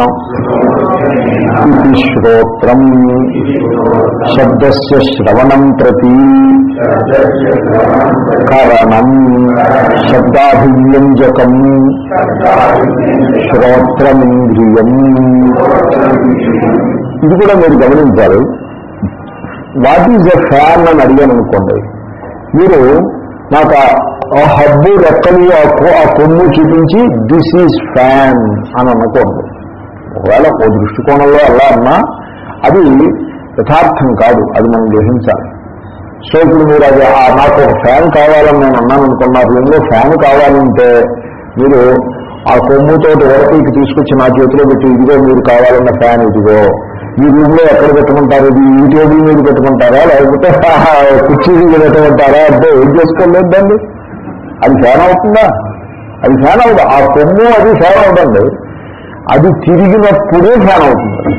A: ఇది శ్రోత్రం శబ్దస్య శ్రవణం ప్రతి కారణం శబ్దాభివ్యంజకం శ్రోత్రమింద్రియం ఇది కూడా మీరు గమనించాలి వాట్ ఈజ్ ఎ ఫ్యాన్ అని అడిగాను అనుకోండి మీరు నాకు ఆ ఆ హబ్బు రెక్కలు ఆ కొ- ఆ కొమ్ము చూపించి దిస్ ఈజ్ ఫ్యాన్ అని అనకూడదు ఒకవేళ ఓ దృష్టికోణంలో అలా అన్నా అది యథార్థం కాదు అది మనం గ్రహించాలి సో ఇప్పుడు మీరు అది ఆ నాకు ఒక ఫ్యాన్ కావాలని నేను అన్నాను అనుకున్నా రూమ్లో ఫ్యాన్ కావాలంటే మీరు ఆ కొమ్ముతో వరకుకి తీసుకొచ్చి నా చేతిలో పెట్టి ఇదిగో మీరు కావాలన్న ఫ్యాన్ ఇదిగో ఈ రూమ్ లో ఎక్కడ పెట్టుకుంటారు ఇది ఈ టేబుల్ మీద పెట్టుకుంటారా లేకపోతే కుర్చీ మీద పెట్టుకుంటారా అంటే ఏం చేసుకోలేదు దాన్ని అది ఫ్యాన్ అవుతుందా అది ఫ్యాన్ అవుతుంది ఆ కొమ్ము అది ఫ్యాన్ అవుతుంది అది తిరిగినప్పుడే ఫ్యాన్ అవుతుంది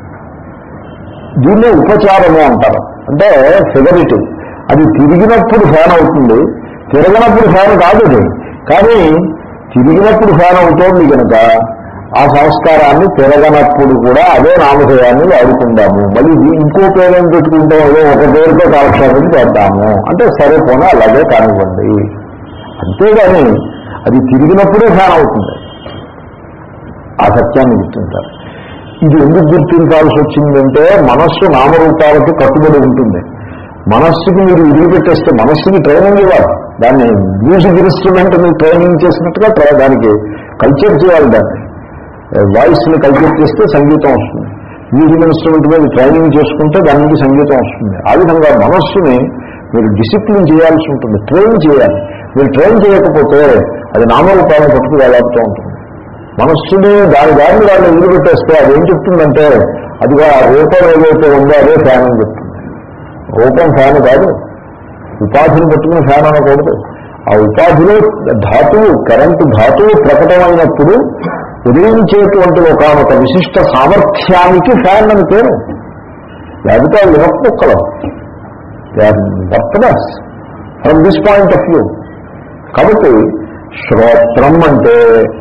A: దీన్నే ఉపచారము అంటారు అంటే ఫిగరిటివ్ అది తిరిగినప్పుడు ఫ్యాన్ అవుతుంది తిరగనప్పుడు ఫ్యాన్ కాదు అది కానీ తిరిగినప్పుడు ఫ్యాన్ అవుతోంది కనుక ఆ సంస్కారాన్ని తిరగనప్పుడు కూడా అదే నామధేయాన్ని వాడుకుందాము మళ్ళీ ఇది ఇంకో పేరేం పెట్టుకుంటే అదే ఒక పేరుతో కాలక్షేపం చేద్దాము అంటే సరే పోనీ అలాగే కానివ్వండి అంతేగాని అది తిరిగినప్పుడే ఫ్యాన్ అవుతుంది ఆ సత్యాన్ని గుర్తించాలి ఇది ఎందుకు గుర్తించాల్సి వచ్చిందంటే మనస్సు నామరూపాలకి కట్టుబడి ఉంటుంది మనస్సుకి మీరు వదిలిపెట్టేస్తే మనస్సుకి ట్రైనింగ్ ఇవ్వాలి దాన్ని మ్యూజిక్ ఇన్స్ట్రుమెంట్ ని ట్రైనింగ్ చేసినట్టుగా ట్రై- దానికి కల్చర్ చేయాలి దాన్ని వాయిస్ని కల్చర్ చేస్తే సంగీతం వస్తుంది మ్యూజిక్ ఇన్స్ట్రుమెంట్ మీద ట్రైనింగ్ చేసుకుంటే దాని నుంచి సంగీతం వస్తుంది ఆ విధంగా మనస్సుని మీరు డిసిప్లిన్ చేయాల్సి ఉంటుంది ట్రైన్ చేయాలి మీరు ట్రైన్ చేయకపోతే అది నామరూపాలను పట్టుకు వేలాడుతూ ఉంటుంది మనస్సుని దాని దారిని దాన్ని వదిలిపెట్టేస్తే అది ఏం చెప్తుందంటే అదిగా ఆ రూపం ఏదైతే ఉందో అదే ఫ్యాన్ అని చెప్తుంది రూపం ఫ్యాన్ కాదు ఉపాధిని పట్టుకుని ఫ్యాన్ అనకూడదు ఆ ఉపాధిలో ధాతువు కరెంటు ధాతువు ప్రకటమైనప్పుడు ఉదయించేటువంటి ఒకనొక విశిష్ట సామర్థ్యానికి ఫ్యాన్ అని పేరు లేకపోతే అవి వినక్కుక్కలు వర్తనస్ from this point of view కాబట్టి శ్రోత్రం అంటే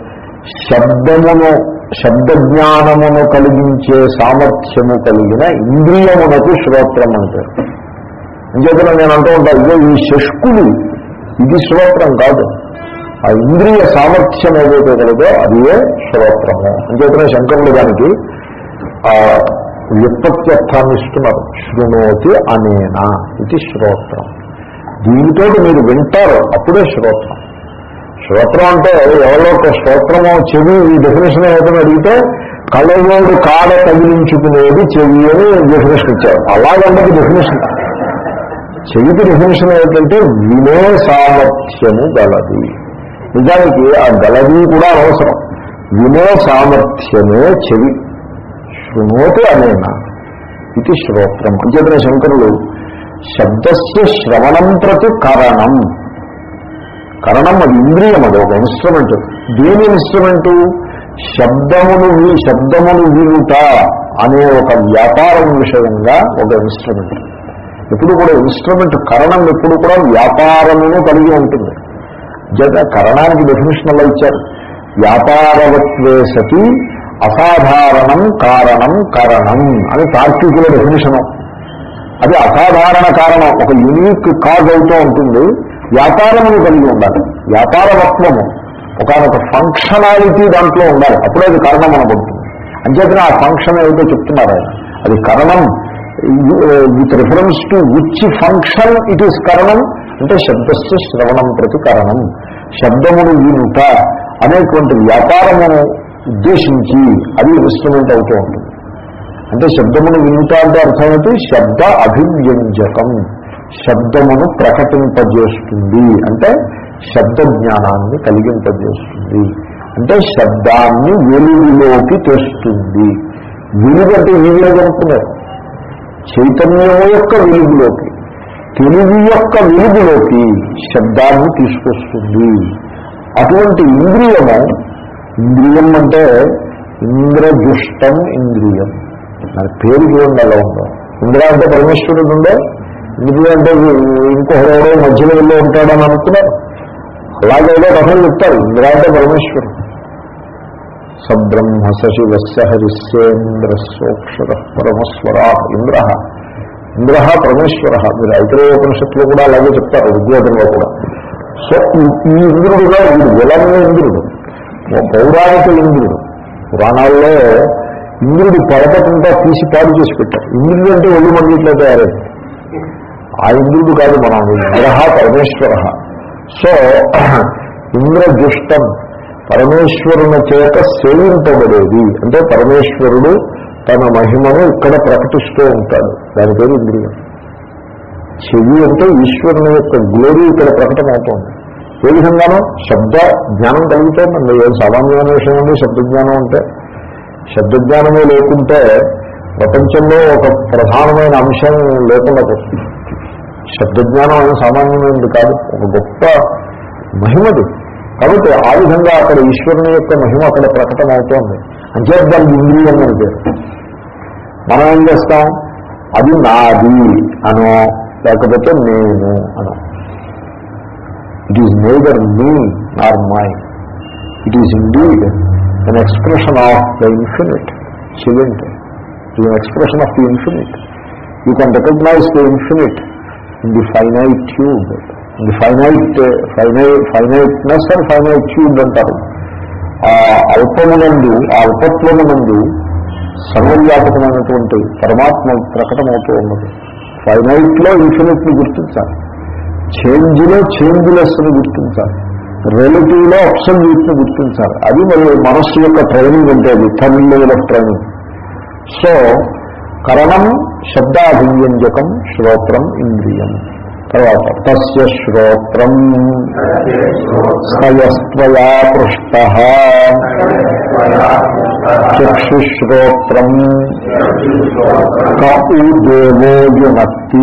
A: శబ్దమును శబ్దజ్ఞానమును కలిగించే సామర్థ్యము కలిగిన ఇంద్రియమునకు శ్రోత్రం అంటారు అంచేతన నేను అంటూ ఉంటాను ఇదో ఈ శష్కులు ఇది శ్రోత్రం కాదు ఆ ఇంద్రియ సామర్థ్యం ఏదైతే కలదో అదే శ్రోత్రము అంచేతనే శంకరులు దానికి ఆ వ్యుత్పత్త్యర్థాన్ని ఇస్తున్నారు శృణోతి అనేనా ఇది శ్రోత్రం దీనితో మీరు వింటారు అప్పుడే శ్రోత్రం శ్రోత్రం అంటే ఎవరో ఒక స్తోత్రమో చెవి ఈ డెఫినేషన్ ఏమిటని అడిగితే కళ్ళలోడు కాడ తగిలించుకునేది చెవి అని డెఫినేషన్ ఇచ్చారు అలాగంటే డెఫినేషన్ చెవికి డెఫినేషన్ ఏమిటంటే వినే సామర్థ్యము గలది నిజానికి ఆ గలది కూడా అవసరం వినే సామర్థ్యమే చెవి శృణోతి అనేనా ఇది శ్రోత్రం అంచేతన శంకరులు శబ్దస్య శ్రవణం ప్రతి కారణం కరణం అది ఇంద్రియం అది ఒక ఇన్స్ట్రుమెంట్ దేని ఇన్స్ట్రుమెంటు శబ్దమును వి- శబ్దమును వినుట అనే ఒక వ్యాపారం విషయంగా ఒక ఇన్స్ట్రుమెంట్ ఎప్పుడు కూడా ఇన్స్ట్రుమెంట్ కరణం ఎప్పుడు కూడా వ్యాపారమును కలిగి ఉంటుంది జత కరణానికి డెఫినేషన్ అలా ఇచ్చారు వ్యాపారవత్వే సతి అసాధారణం కారణం కరణం అని తార్కికుల డెఫినేషను అది అసాధారణ కారణం ఒక యూనిక్ కాజ్ అవుతూ ఉంటుంది వ్యాపారమును కలిగి ఉండాలి వ్యాపారవత్వము ఒకనొక ఫంక్షనాలిటీ దాంట్లో ఉండాలి అప్పుడే అది కారణం అనబడుతుంది అంచేతనే ఆ ఫంక్షన్ ఏమిటో చెప్తున్నారు ఆయన అది కరణం with reference to which function it is కరణం అంటే శబ్దస్య శ్రవణం ప్రతి కరణం శబ్దమును వినుట అనేటువంటి వ్యాపారమును ఉద్దేశించి అది ఇన్స్ట్రుమెంట్ అవుతూ ఉంటుంది అంటే శబ్దమును వినుట అంటే అర్థమైతే శబ్ద అభివ్యంజకం శబ్దమును ప్రకటింపజేస్తుంది అంటే శబ్ద జ్ఞానాన్ని కలిగింపజేస్తుంది అంటే శబ్దాన్ని వెలుగులోకి తెస్తుంది వెలుగు అంటే ఈ వెలుగు అనుకున్నారు చైతన్యం యొక్క వెలుగులోకి తెలివి యొక్క వెలుగులోకి శబ్దాన్ని తీసుకొస్తుంది అటువంటి ఇంద్రియము ఇంద్రియం అంటే ఇంద్రదుష్టం ఇంద్రియం దాని పేరు చూడండి అలా ఉందో ఇంద్ర అంటే పరమేశ్వరుడు ఉండే ఇంద్రియం అంటే ఇంకొకరెవడో మధ్యలో వెళ్ళి ఉంటాడని అనుకున్నారు అలాగే ఏదో కథలు చెప్తారు ఇంద్ర అంటే పరమేశ్వరుడు సబ్రహ్మ సశివస్య హరిస్యేంద్ర సోక్షర పరమస్వరా ఇంద్ర ఇంద్ర పరమేశ్వర మీరు ఐతరేయోపనిషత్తులో కూడా అలాగే చెప్తారు ఋగ్వేదంలో కూడా సో ఈ- ఈ ఇంద్రుడుగా వీడు విలన్న ఇంద్రుడు ఓ పౌరాణిక ఇంద్రుడు పురాణాల్లో ఇంద్రుడి పరపతంతా తీసి పాడు చేసి పెట్టారు ఇంద్రుడు అంటే ఒళ్ళు మండిట్లో తయారైంది ఆ ఇంద్రుడు కాదు మనం ఇంద్ర పరమేశ్వర సో ఇంద్రజుష్టం పరమేశ్వరుని చేత సేవింపబడేది అంటే పరమేశ్వరుడు తన మహిమను ఇక్కడ ప్రకటిస్తూ ఉంటాడు దాని పేరు ఇంద్రియం చెవి అంటే ఈశ్వరుని యొక్క గ్లోరీ ఇక్కడ ప్రకటమవుతోంది ఏ విధంగానో శబ్ద జ్ఞానం కలుగుతోందండి ఏం సామాన్యమైన విషయం అండి శబ్దజ్ఞానం అంటే శబ్దజ్ఞానమే లేకుంటే ప్రపంచంలో ఒక ప్రధానమైన అంశం లేకుండా పోతుంది శబ్దజ్ఞానం అనేది సామాన్యమైనది కాదు ఒక గొప్ప మహిమది కాబట్టి ఆ విధంగా అక్కడ ఈశ్వరుని యొక్క మహిమ అక్కడ ప్రకటమవుతోంది అంచేత దానికి ఇంద్రియం అని పేరు మనం ఏం చేస్తాం అది నాది అనో లేకపోతే నేను అనో it is neither me or my it is indeed an expression of the infinite చెవింట్ it is expression of the infinite you can recognize the infinite in the finite tube in the finite finite finiteness and finite tube అంటారు ఆ అల్పమునందు ఆ అల్పత్వమునందు సర్వవ్యాపకమైనటువంటి పరమాత్మ ప్రకటమవుతూ ఉన్నది ఫైనైట్లో ఇన్ఫినిట్ని గుర్తించాలి చేంజ్లో చేంజ్లెస్ని గుర్తించాలి రిలేటివ్లో అబ్సల్యూట్ని గుర్తించాలి అది మరి మనస్సు యొక్క ట్రైనింగ్ అంటే అది third level of training so కరణం శబ్దాభివ్యంజకం శ్రోత్రం ఇంద్రియం తర్వాత తస్య శ్రోత్రం స్తయస్త్వయా పృష్ట చక్షుశ్రోత్రం కూ దేవో యునక్తి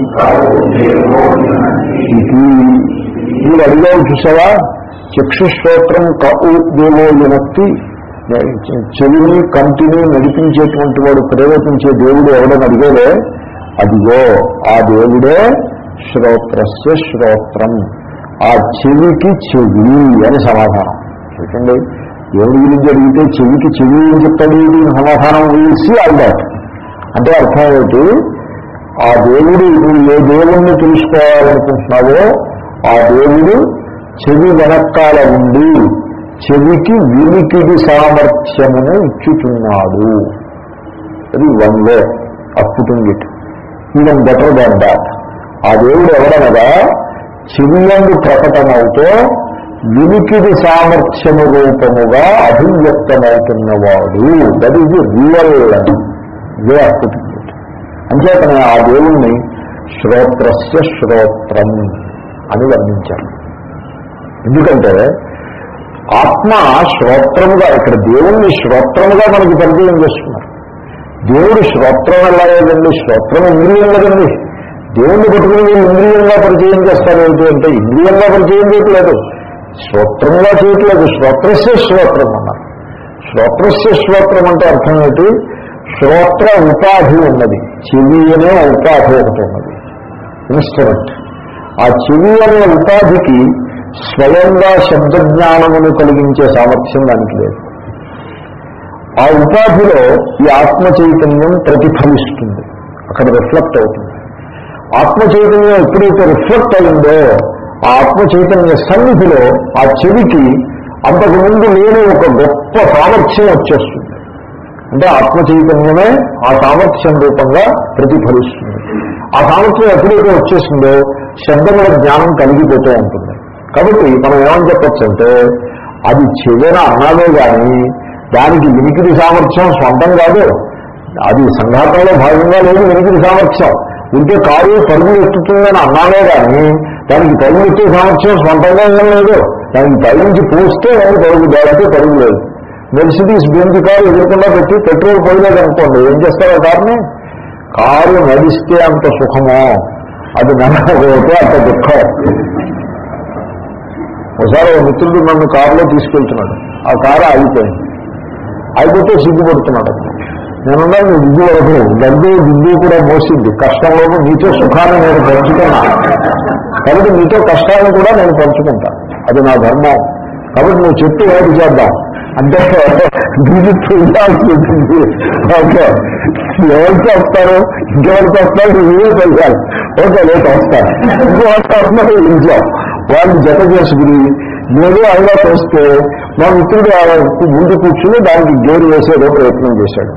A: ఇది మీరు అడిగావు చూసావా చక్షుశ్రోత్రం కూ దేవో యునక్తి చెవిని కంటిని నడిపించేటువంటి వాడు ప్రేరేపించే దేవుడు ఎవడని అడిగేదే అదిగో ఆ దేవుడే శ్రోత్రస్య శ్రోత్రం ఆ చెవికి చెవి అని సమాధానం చూడండి దేవుడి గురించి అడిగితే చెవికి చెవి అని చెప్తాడు దీని సమాధానం వేసి అడిగాడు అంటే అర్థం ఏమిటి ఆ దేవుడు నువ్వు ఏ దేవుణ్ణి తెలుసుకోవాలనుకుంటున్నావో ఆ దేవుడు చెవి వెనకాల ఉండి చెవికి వినికిడి సామర్థ్యమును ఇచ్చుతున్నాడు అది one way of putting it even better than that ఆ దేవుడు ఎవడనగా చెవియందు ప్రకటమవుతూ వినికిడి సామర్థ్యము రూపముగా అభివ్యక్తమవుతున్నవాడు that is the real way of putting it అంచేతనే ఆ దేవుణ్ణి శ్రోత్రస్య శ్రోత్రం అని వర్ణించారు ఎందుకంటే ఆత్మ శ్రోత్రముగా ఇక్కడ దేవుణ్ణి శ్రోత్రముగా మనకి పరిచయం చేస్తున్నారు దేవుడు శ్రోత్రం ఎలాగండి శ్రోత్రం ఇంద్రియం కదండి దేవుణ్ణి పట్టుకుని మీరు ఇంద్రియంగా పరిచయం చేస్తారు ఏంటి అంటే ఇంద్రియంగా పరిచయం చేయట్లేదు శ్రోత్రంగా చేయట్లేదు శ్రోత్రస్య శ్రోత్రం అన్నారు శ్రోత్రస్య శ్రోత్రం అంటే అర్థం ఏంటి శ్రోత్ర ఉపాధి ఉన్నది చెవి అనే ఉపాధి ఒకటి ఉన్నది ఇన్స్ట్రుమెంట్ ఆ చెవి అనే ఉపాధికి స్వయంగా శబ్దజ్ఞానమును కలిగించే సామర్థ్యం దానికి లేదు ఆ ఉపాధిలో ఈ ఆత్మ చైతన్యం ప్రతిఫలిస్తుంది అక్కడ రిఫ్లెక్ట్ అవుతుంది ఆత్మ చైతన్యం ఎప్పుడైతే రిఫ్లెక్ట్ అయిందో ఆ ఆత్మ చైతన్య సన్నిధిలో ఆ చెవికి అంతకుముందు లేని ఒక గొప్ప సామర్థ్యం వచ్చేస్తుంది అంటే ఆత్మ చైతన్యమే ఆ సామర్థ్యం రూపంగా ప్రతిఫలిస్తుంది ఆ సామర్థ్యం ఎప్పుడైతే వచ్చేసిందో శబ్దముల జ్ఞానం కలిగిపోతూ ఉంటుంది కాబట్టి మనం ఏమని చెప్పచ్చు అంటే అది చెవిన అన్నామే కానీ దానికి వినికిడి సామర్థ్యం సొంతం కాదు అది సంఘాతంలో భాగంగా లేదు వినికిడి సామర్థ్యం ఉంటే కారు పరుగులు ఎత్తుతుందని అన్నామే కానీ దానికి పరుగు ఎత్తే సామర్థ్యం సొంతంగా ఏం లేదు దానికి పైనుంచి పోస్తే ఏమి పరుగు దాడితే పరుగు లేదు మెర్సిడీస్ బెంజ్ కారు ఎదురకుండా పెట్టి పెట్రోల్ పోయలేదు అనుకోండి ఏం చేస్తారు ఆ కారుని కారు నడిస్తే అంత సుఖమో అది నడకపోతే అంత దుఃఖం ఒకసారి ఒక మిత్రుడు నన్ను కారులో తీసుకెళ్తున్నాడు ఆ కారు ఆగిపోయింది ఆగిపోతే సిగ్గుపడుతున్నాడు నేనున్నా నువ్వు దిగ్గు వరకు డబ్బు దిగ్గు కూడా మోసింది కష్టంలో నీతో సుఖాన్ని నేను పంచుకున్నా కాబట్టి నీతో కష్టాలను కూడా నేను పంచుకుంటా అది నా ధర్మం కాబట్టి నువ్వు చెప్పి ఏది చేద్దాం అంటే దీన్ని చూడాల్సి ఉంటుంది ఓకే ఎవరికి వస్తారు ఇంకెవరికి వస్తారు నువ్వే తెలియాలి ఓకే లేదు వస్తాను ఇంకెవరికి వస్తున్నారు ఇంట్లో వాళ్ళు జత చేసుకుని నేను అయినా వస్తే మా మిత్రుడు ఆ ముందు కూర్చుని దానికి గేరు వేసేదో ప్రయత్నం చేశాడు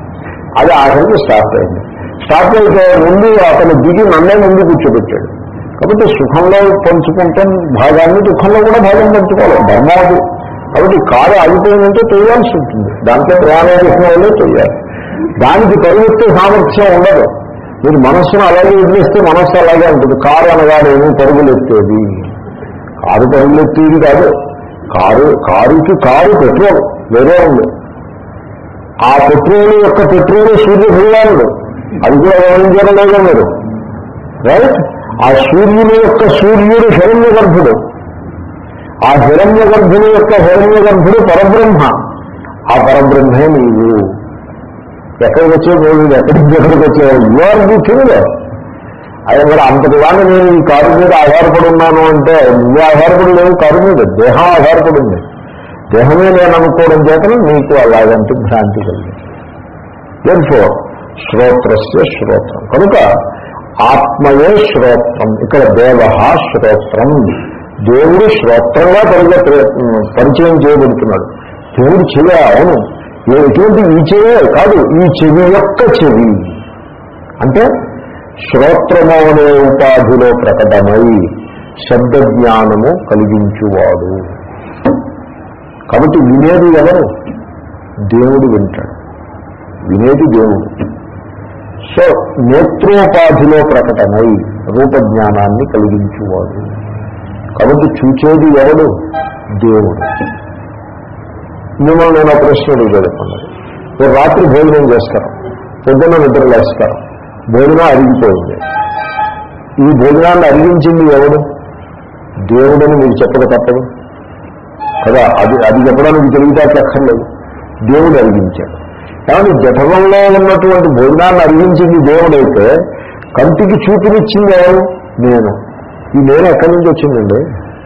A: అది ఆఖరికి స్టార్ట్ అయింది స్టార్ట్ అయితే ముందు అతను దిగి నన్నే ముందు కూర్చోబెట్టాడు కాబట్టి సుఖంలో పంచుకుంటాం భాగాన్ని దుఃఖంలో కూడా భాగం పంచుకోవాలి ధర్మం అది కాబట్టి కారు ఆగిపోయిందంటే తొయ్యాల్సి ఉంటుంది దాంట్లో ప్రయాణం చేసిన వాళ్ళే తొయ్యాలి దానికి పరిగెత్తే సామర్థ్యం ఉండదు మీరు మనస్సును అలాగే వదిలేస్తే మనస్సు అలాగే ఉంటుంది కారు అనగానేమో పరుగులెత్తేది కారు పరుగులెత్తేది కాదు కారు కారుకి కారు పెట్రోల్ వేరే ఉంది ఆ పెట్రోల్ యొక్క పెట్రోల్ సూర్య భగవానుడు అది కూడా గమనించడం లేదా మీరు రైట్ ఆ సూర్యుని యొక్క సూర్యుడు హిరణ్య గర్భుడు ఆ హిరణ్య గర్భుని యొక్క హిరణ్య గర్భుడు పరబ్రహ్మ ఆ పరబ్రహ్మే నీవు ఎక్కడికి వచ్చావు నువ్వు ఎక్కడి నుంచి ఎక్కడికి వచ్చావు యువర్ ది థింగ్ అదే మరి అంతటి వాడిని నేను ఈ కారు మీద ఆధారపడి ఉన్నాను అంటే నువ్వు ఆధారపడి లేవు కారు మీద దేహం ఆధారపడింది దేహమే నేను అనుకోవడం చేతను నీకు అలాగంటి భ్రాంతి కలిగింది ఎన్ఫో శ్రోత్రస్య శ్రోత్రం కనుక ఆత్మయే శ్రోత్రం ఇక్కడ దేవ శ్రోత్రం దేవుడు శ్రోత్రంగా పరిగె పరిచయం చేయబడుతున్నాడు దేవుడు చెవి అవును ఎటువంటి ఈ చెవి కాదు ఈ చెవి యొక్క చెవి అంటే శ్రోత్రము అనే ఉపాధిలో ప్రకటమై శబ్దజ్ఞానము కలిగించువాడు కాబట్టి వినేది ఎవరు దేవుడు వింటాడు వినేది దేవుడు సో నేత్రోపాధిలో ప్రకటమై రూపజ్ఞానాన్ని కలిగించువాడు కాబట్టి చూచేది ఎవడు దేవుడు మిమ్మల్ని నేను ప్రశ్న అడుగుతాను మీరు రాత్రి భోజనం చేస్తారు పొద్దున్న నిద్రలేస్తారు భోజనం అరిగిపోయింది ఈ భోజనాన్ని అరిగించింది ఎవడు దేవుడని మీరు చెప్పక తప్పదు కదా అది అది చెప్పడానికి తెలివితేటలు అక్కర్లేదు దేవుడు అరిగించాడు కాబట్టి జఠరంలో ఉన్నటువంటి భోజనాన్ని అరిగించింది దేవుడైతే కంటికి చూపునిచ్చింది ఎవరు నేను ఈ నేను ఎక్కడి నుంచి వచ్చిందండి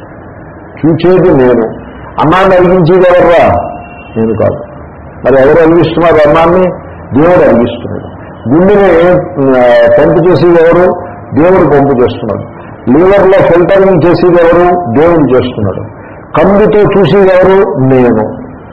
A: చూచేది నేను అన్నాన్ని అరిగించేది ఎవర్రా నేను కాదు మరి ఎవరు అరిగిస్తున్నారు అన్నాన్ని దేవుడు అరిగిస్తున్నాడు గుండెని ఆ, పంపు చేసేది ఎవరు దేవుడు పంపు చేస్తున్నాడు లివర్లో ఫిల్టరింగ్ చేసేది ఎవరు దేవుడు చేస్తున్నాడు కన్నుతో చూసేది ఎవరు నేను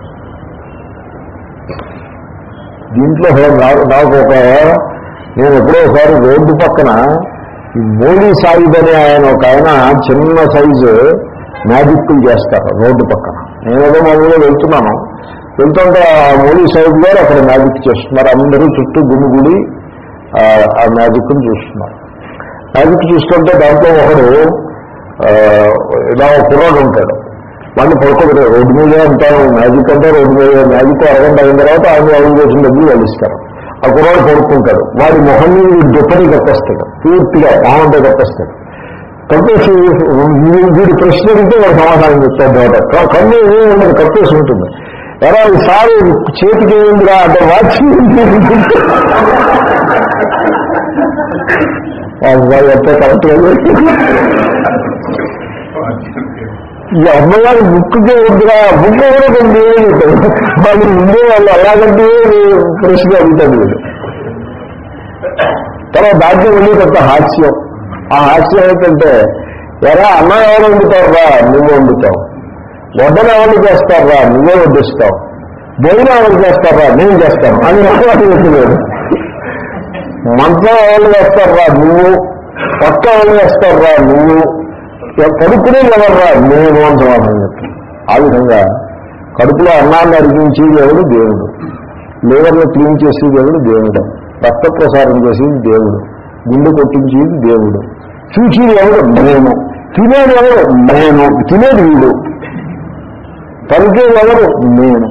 A: దీంట్లో నాకు నాకు ఒక నేను ఎప్పుడో ఒకసారి రోడ్డు పక్కన ఈ మోడీ సాయిబ్ అనే ఆయన ఒక ఆయన చిన్న సైజు మ్యాజిక్లు చేస్తారు రోడ్డు పక్కన నేనేదో మామూలుగా వెళ్తున్నాను వెళ్తుంటే ఆ మోడీ సాయిబ్ గారు అక్కడ మ్యాజిక్ చేస్తున్నారు అందరూ చుట్టూ గుమిగుడి ఆ, ఆ మ్యాజిక్ని చూస్తున్నారు మ్యాజిక్ చూస్తుంటే దాంట్లో ఒకడు ఆ, ఇలా ఒక కుర్రాడు ఉంటాడు వాడిని పడుకోబెట్టే రోడ్డు మీద అంటారు మ్యాజిక్ అంటే రోడ్డు మీద మ్యాజిక్ అరగంట అయిన తర్వాత ఆయన ఐదు చేసిన డబ్బులు వాళ్ళు ఇస్తారు ఆ కుర్రాడు పడుకుంటాడు వాడి మొహం మీద దుప్పటి కప్పేస్తాడు పూర్తిగా పావంటే కప్పేస్తాడు కప్పేసి వీ- వీడి ప్రశ్న అడిగితే వాడు సమాధానం చెప్తాడు అనమాట కన్ను ఏమీ ఉండదు కప్పేసి ఉంటుంది ఎలా ఈసారి చేతికి ఏమిందిరా అంటే వాచి వాడు ఎంత కరెక్ట్ ఈ అమ్మగారు బుక్కే ఉందిరా బుక్ కూడా కొంది వాళ్ళు ఉండే వాళ్ళు అలాగంటే ప్రశ్న అడుగుతాడు వీడు తర్వాత దాంట్లో వెళ్ళి కొంత హాస్యం ఆ హాస్యం ఏంటంటే ఎరా అన్న ఎవరు వండుతారా నువ్వు వండుతావు వడ్డన ఎవరు చేస్తారా నువ్వే వడ్డిస్తావు భోజనం ఎవరు చేస్తారా నేను చేస్తాను అని మాట్లాడి చెప్పలేదు మంచం ఎవరు వేస్తారా నువ్వు పక్క ఎవరు వేస్తారా నువ్వు కడుపునే ఎవర్రా నేను అని సమాధానం చెప్తాను ఆ విధంగా కడుపులో అన్నాన్ని అరిగించేది ఎవడు దేవుడు లివర్లో క్లీన్ చేసేది ఎవడు దేవుడు రక్త ప్రసారం చేసేది దేవుడు గుండె కొట్టించేది దేవుడు చూసేది ఎవడు నేను తినేది ఎవరు నేను తినేది వీడు పలికేది ఎవరు నేను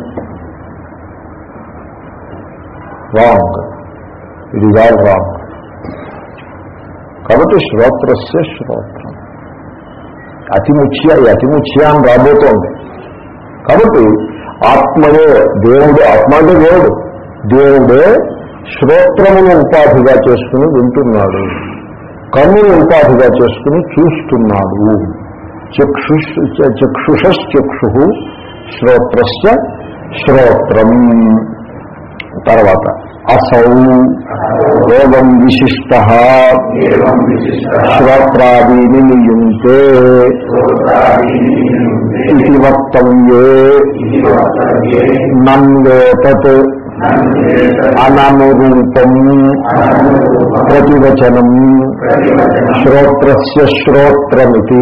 A: రాంగ్ ఇది కాదు రాంగ్ కాబట్టి శ్రోత్రస్య శ్రోత్రం అతిముఖ్య ఈ అతిముఖ్య అని రాబోతోంది కాబట్టి ఆత్మయే దేవుడు ఆత్మ అంటే దేవుడు దేవుడే శ్రోత్రమును ఉపాధిగా చేసుకుని వింటున్నాడు కన్నును ఉపాధిగా చేసుకుని చూస్తున్నాడు చక్షుష్ చక్షుషశ్చక్షు శ్రోత్రస్య శ్రోత్రం తర్వాత అసౌ ఏం విశిష్ట శ్రోత్రాదీని నియుంతే ఇది వక్తవ్యే నన్వేతత్ అననురూపం ప్రతివచనం శ్రోత్రస్య శ్రోత్రమితి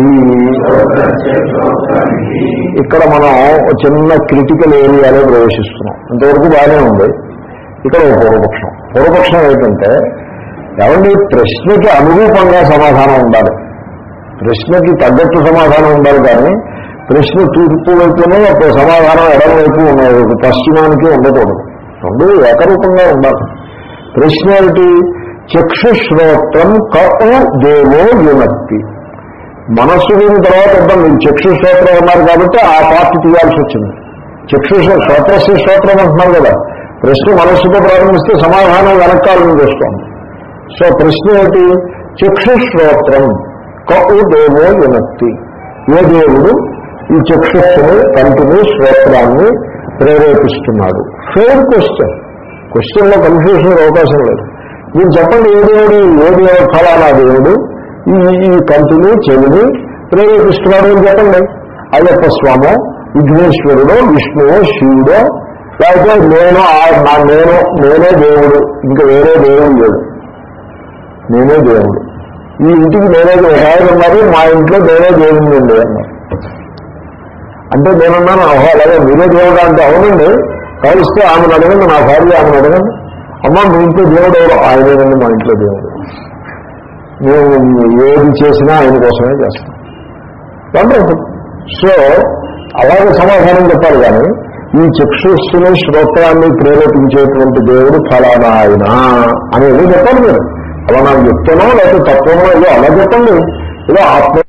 A: ఇక్కడ మనం ఒక చిన్న క్రిటికల్ ఏరియాలో ప్రవేశిస్తున్నాం ఇంతవరకు బాగానే ఉంది ఇక్కడ ఒక పూర్వపక్షం పూర్వపక్షం ఏంటంటే ఏమండి ప్రశ్నకి అనురూపంగా సమాధానం ఉండాలి ప్రశ్నకి తగ్గట్టు సమాధానం ఉండాలి కానీ ప్రశ్న తూర్పు వైపునే ఒక సమాధానం ఎడమ వైపు ఉన్నది ఒక పశ్చిమానికి ఉండకూడదు రెండు ఏకరూపంగా ఉండాలి ప్రశ్న ఏమిటి చక్షుశ్రోత్రం కౌ దేవో యునక్తి మనస్సు విని తర్వాత వద్దాం మీరు చక్షుశ్రోత్రం ఉన్నారు కాబట్టి ఆ పార్ట్ తీయాల్సి వచ్చింది చక్షు శ్రోత్రస్య శ్రోత్రం అంటున్నారు కదా ప్రశ్న మనస్సుతో ప్రారంభిస్తే సమాధానం వెనకాలను చేస్తోంది సో ప్రశ్న ఏంటి చక్షుశ్రోత్రం కౌ దేవో వినక్తి ఏ దేవుడు ఈ చక్షుస్సుని కంటిని శ్రోత్రాన్ని ప్రేరేపిస్తున్నాడు ఫెయిర్ క్వశ్చన్ క్వశ్చన్లో కన్ఫ్యూషన్ అవకాశం లేదు మీరు చెప్పండి ఏ దేవుడు ఏ దేవుడు ఫలానా దేవుడు ఈ ఈ కంటిని చెవిని ప్రేరేపిస్తున్నాడు అని చెప్పండి అయ్యప్ప స్వామో విఘ్నేశ్వరుడో విష్ణువో శివుడో లేకపోతే నేను ఆ- నా నేను నేనే దేవుడు ఇంకా వేరే దేవుడు లేడు నేనే దేవుడు ఈ ఇంటికి నేనే ఒక ఆయన ఉన్నారు మా ఇంట్లో నేనే దేవుడు అండి అన్నారు అంటే నేనున్నాను ఓహో అలాగే మీరే దేవుడు అంటే అవునండి కలిస్తే ఆమెను అడగండి నా భార్య ఆమెను అడగండి అమ్మ మీ ఇంట్లో దేవుడు ఎవరు ఆయనేనండి మా ఇంట్లో దేవుడు మేము ఏది చేసినా ఆయన కోసమే చేస్తాం వండర్ఫుల్ సో అలాగే సమాధానం చెప్పాలి కానీ ఈ చక్షుస్సుని శ్రోత్రాన్ని ప్రేరేపించేటువంటి దేవుడు ఫలానా ఆయన అనేది చెప్పాలి మీరు ఫలానా వ్యక్తనో లేకపోతే తత్వమో ఏదో అలా చెప్పండి ఏదో ఆత్మ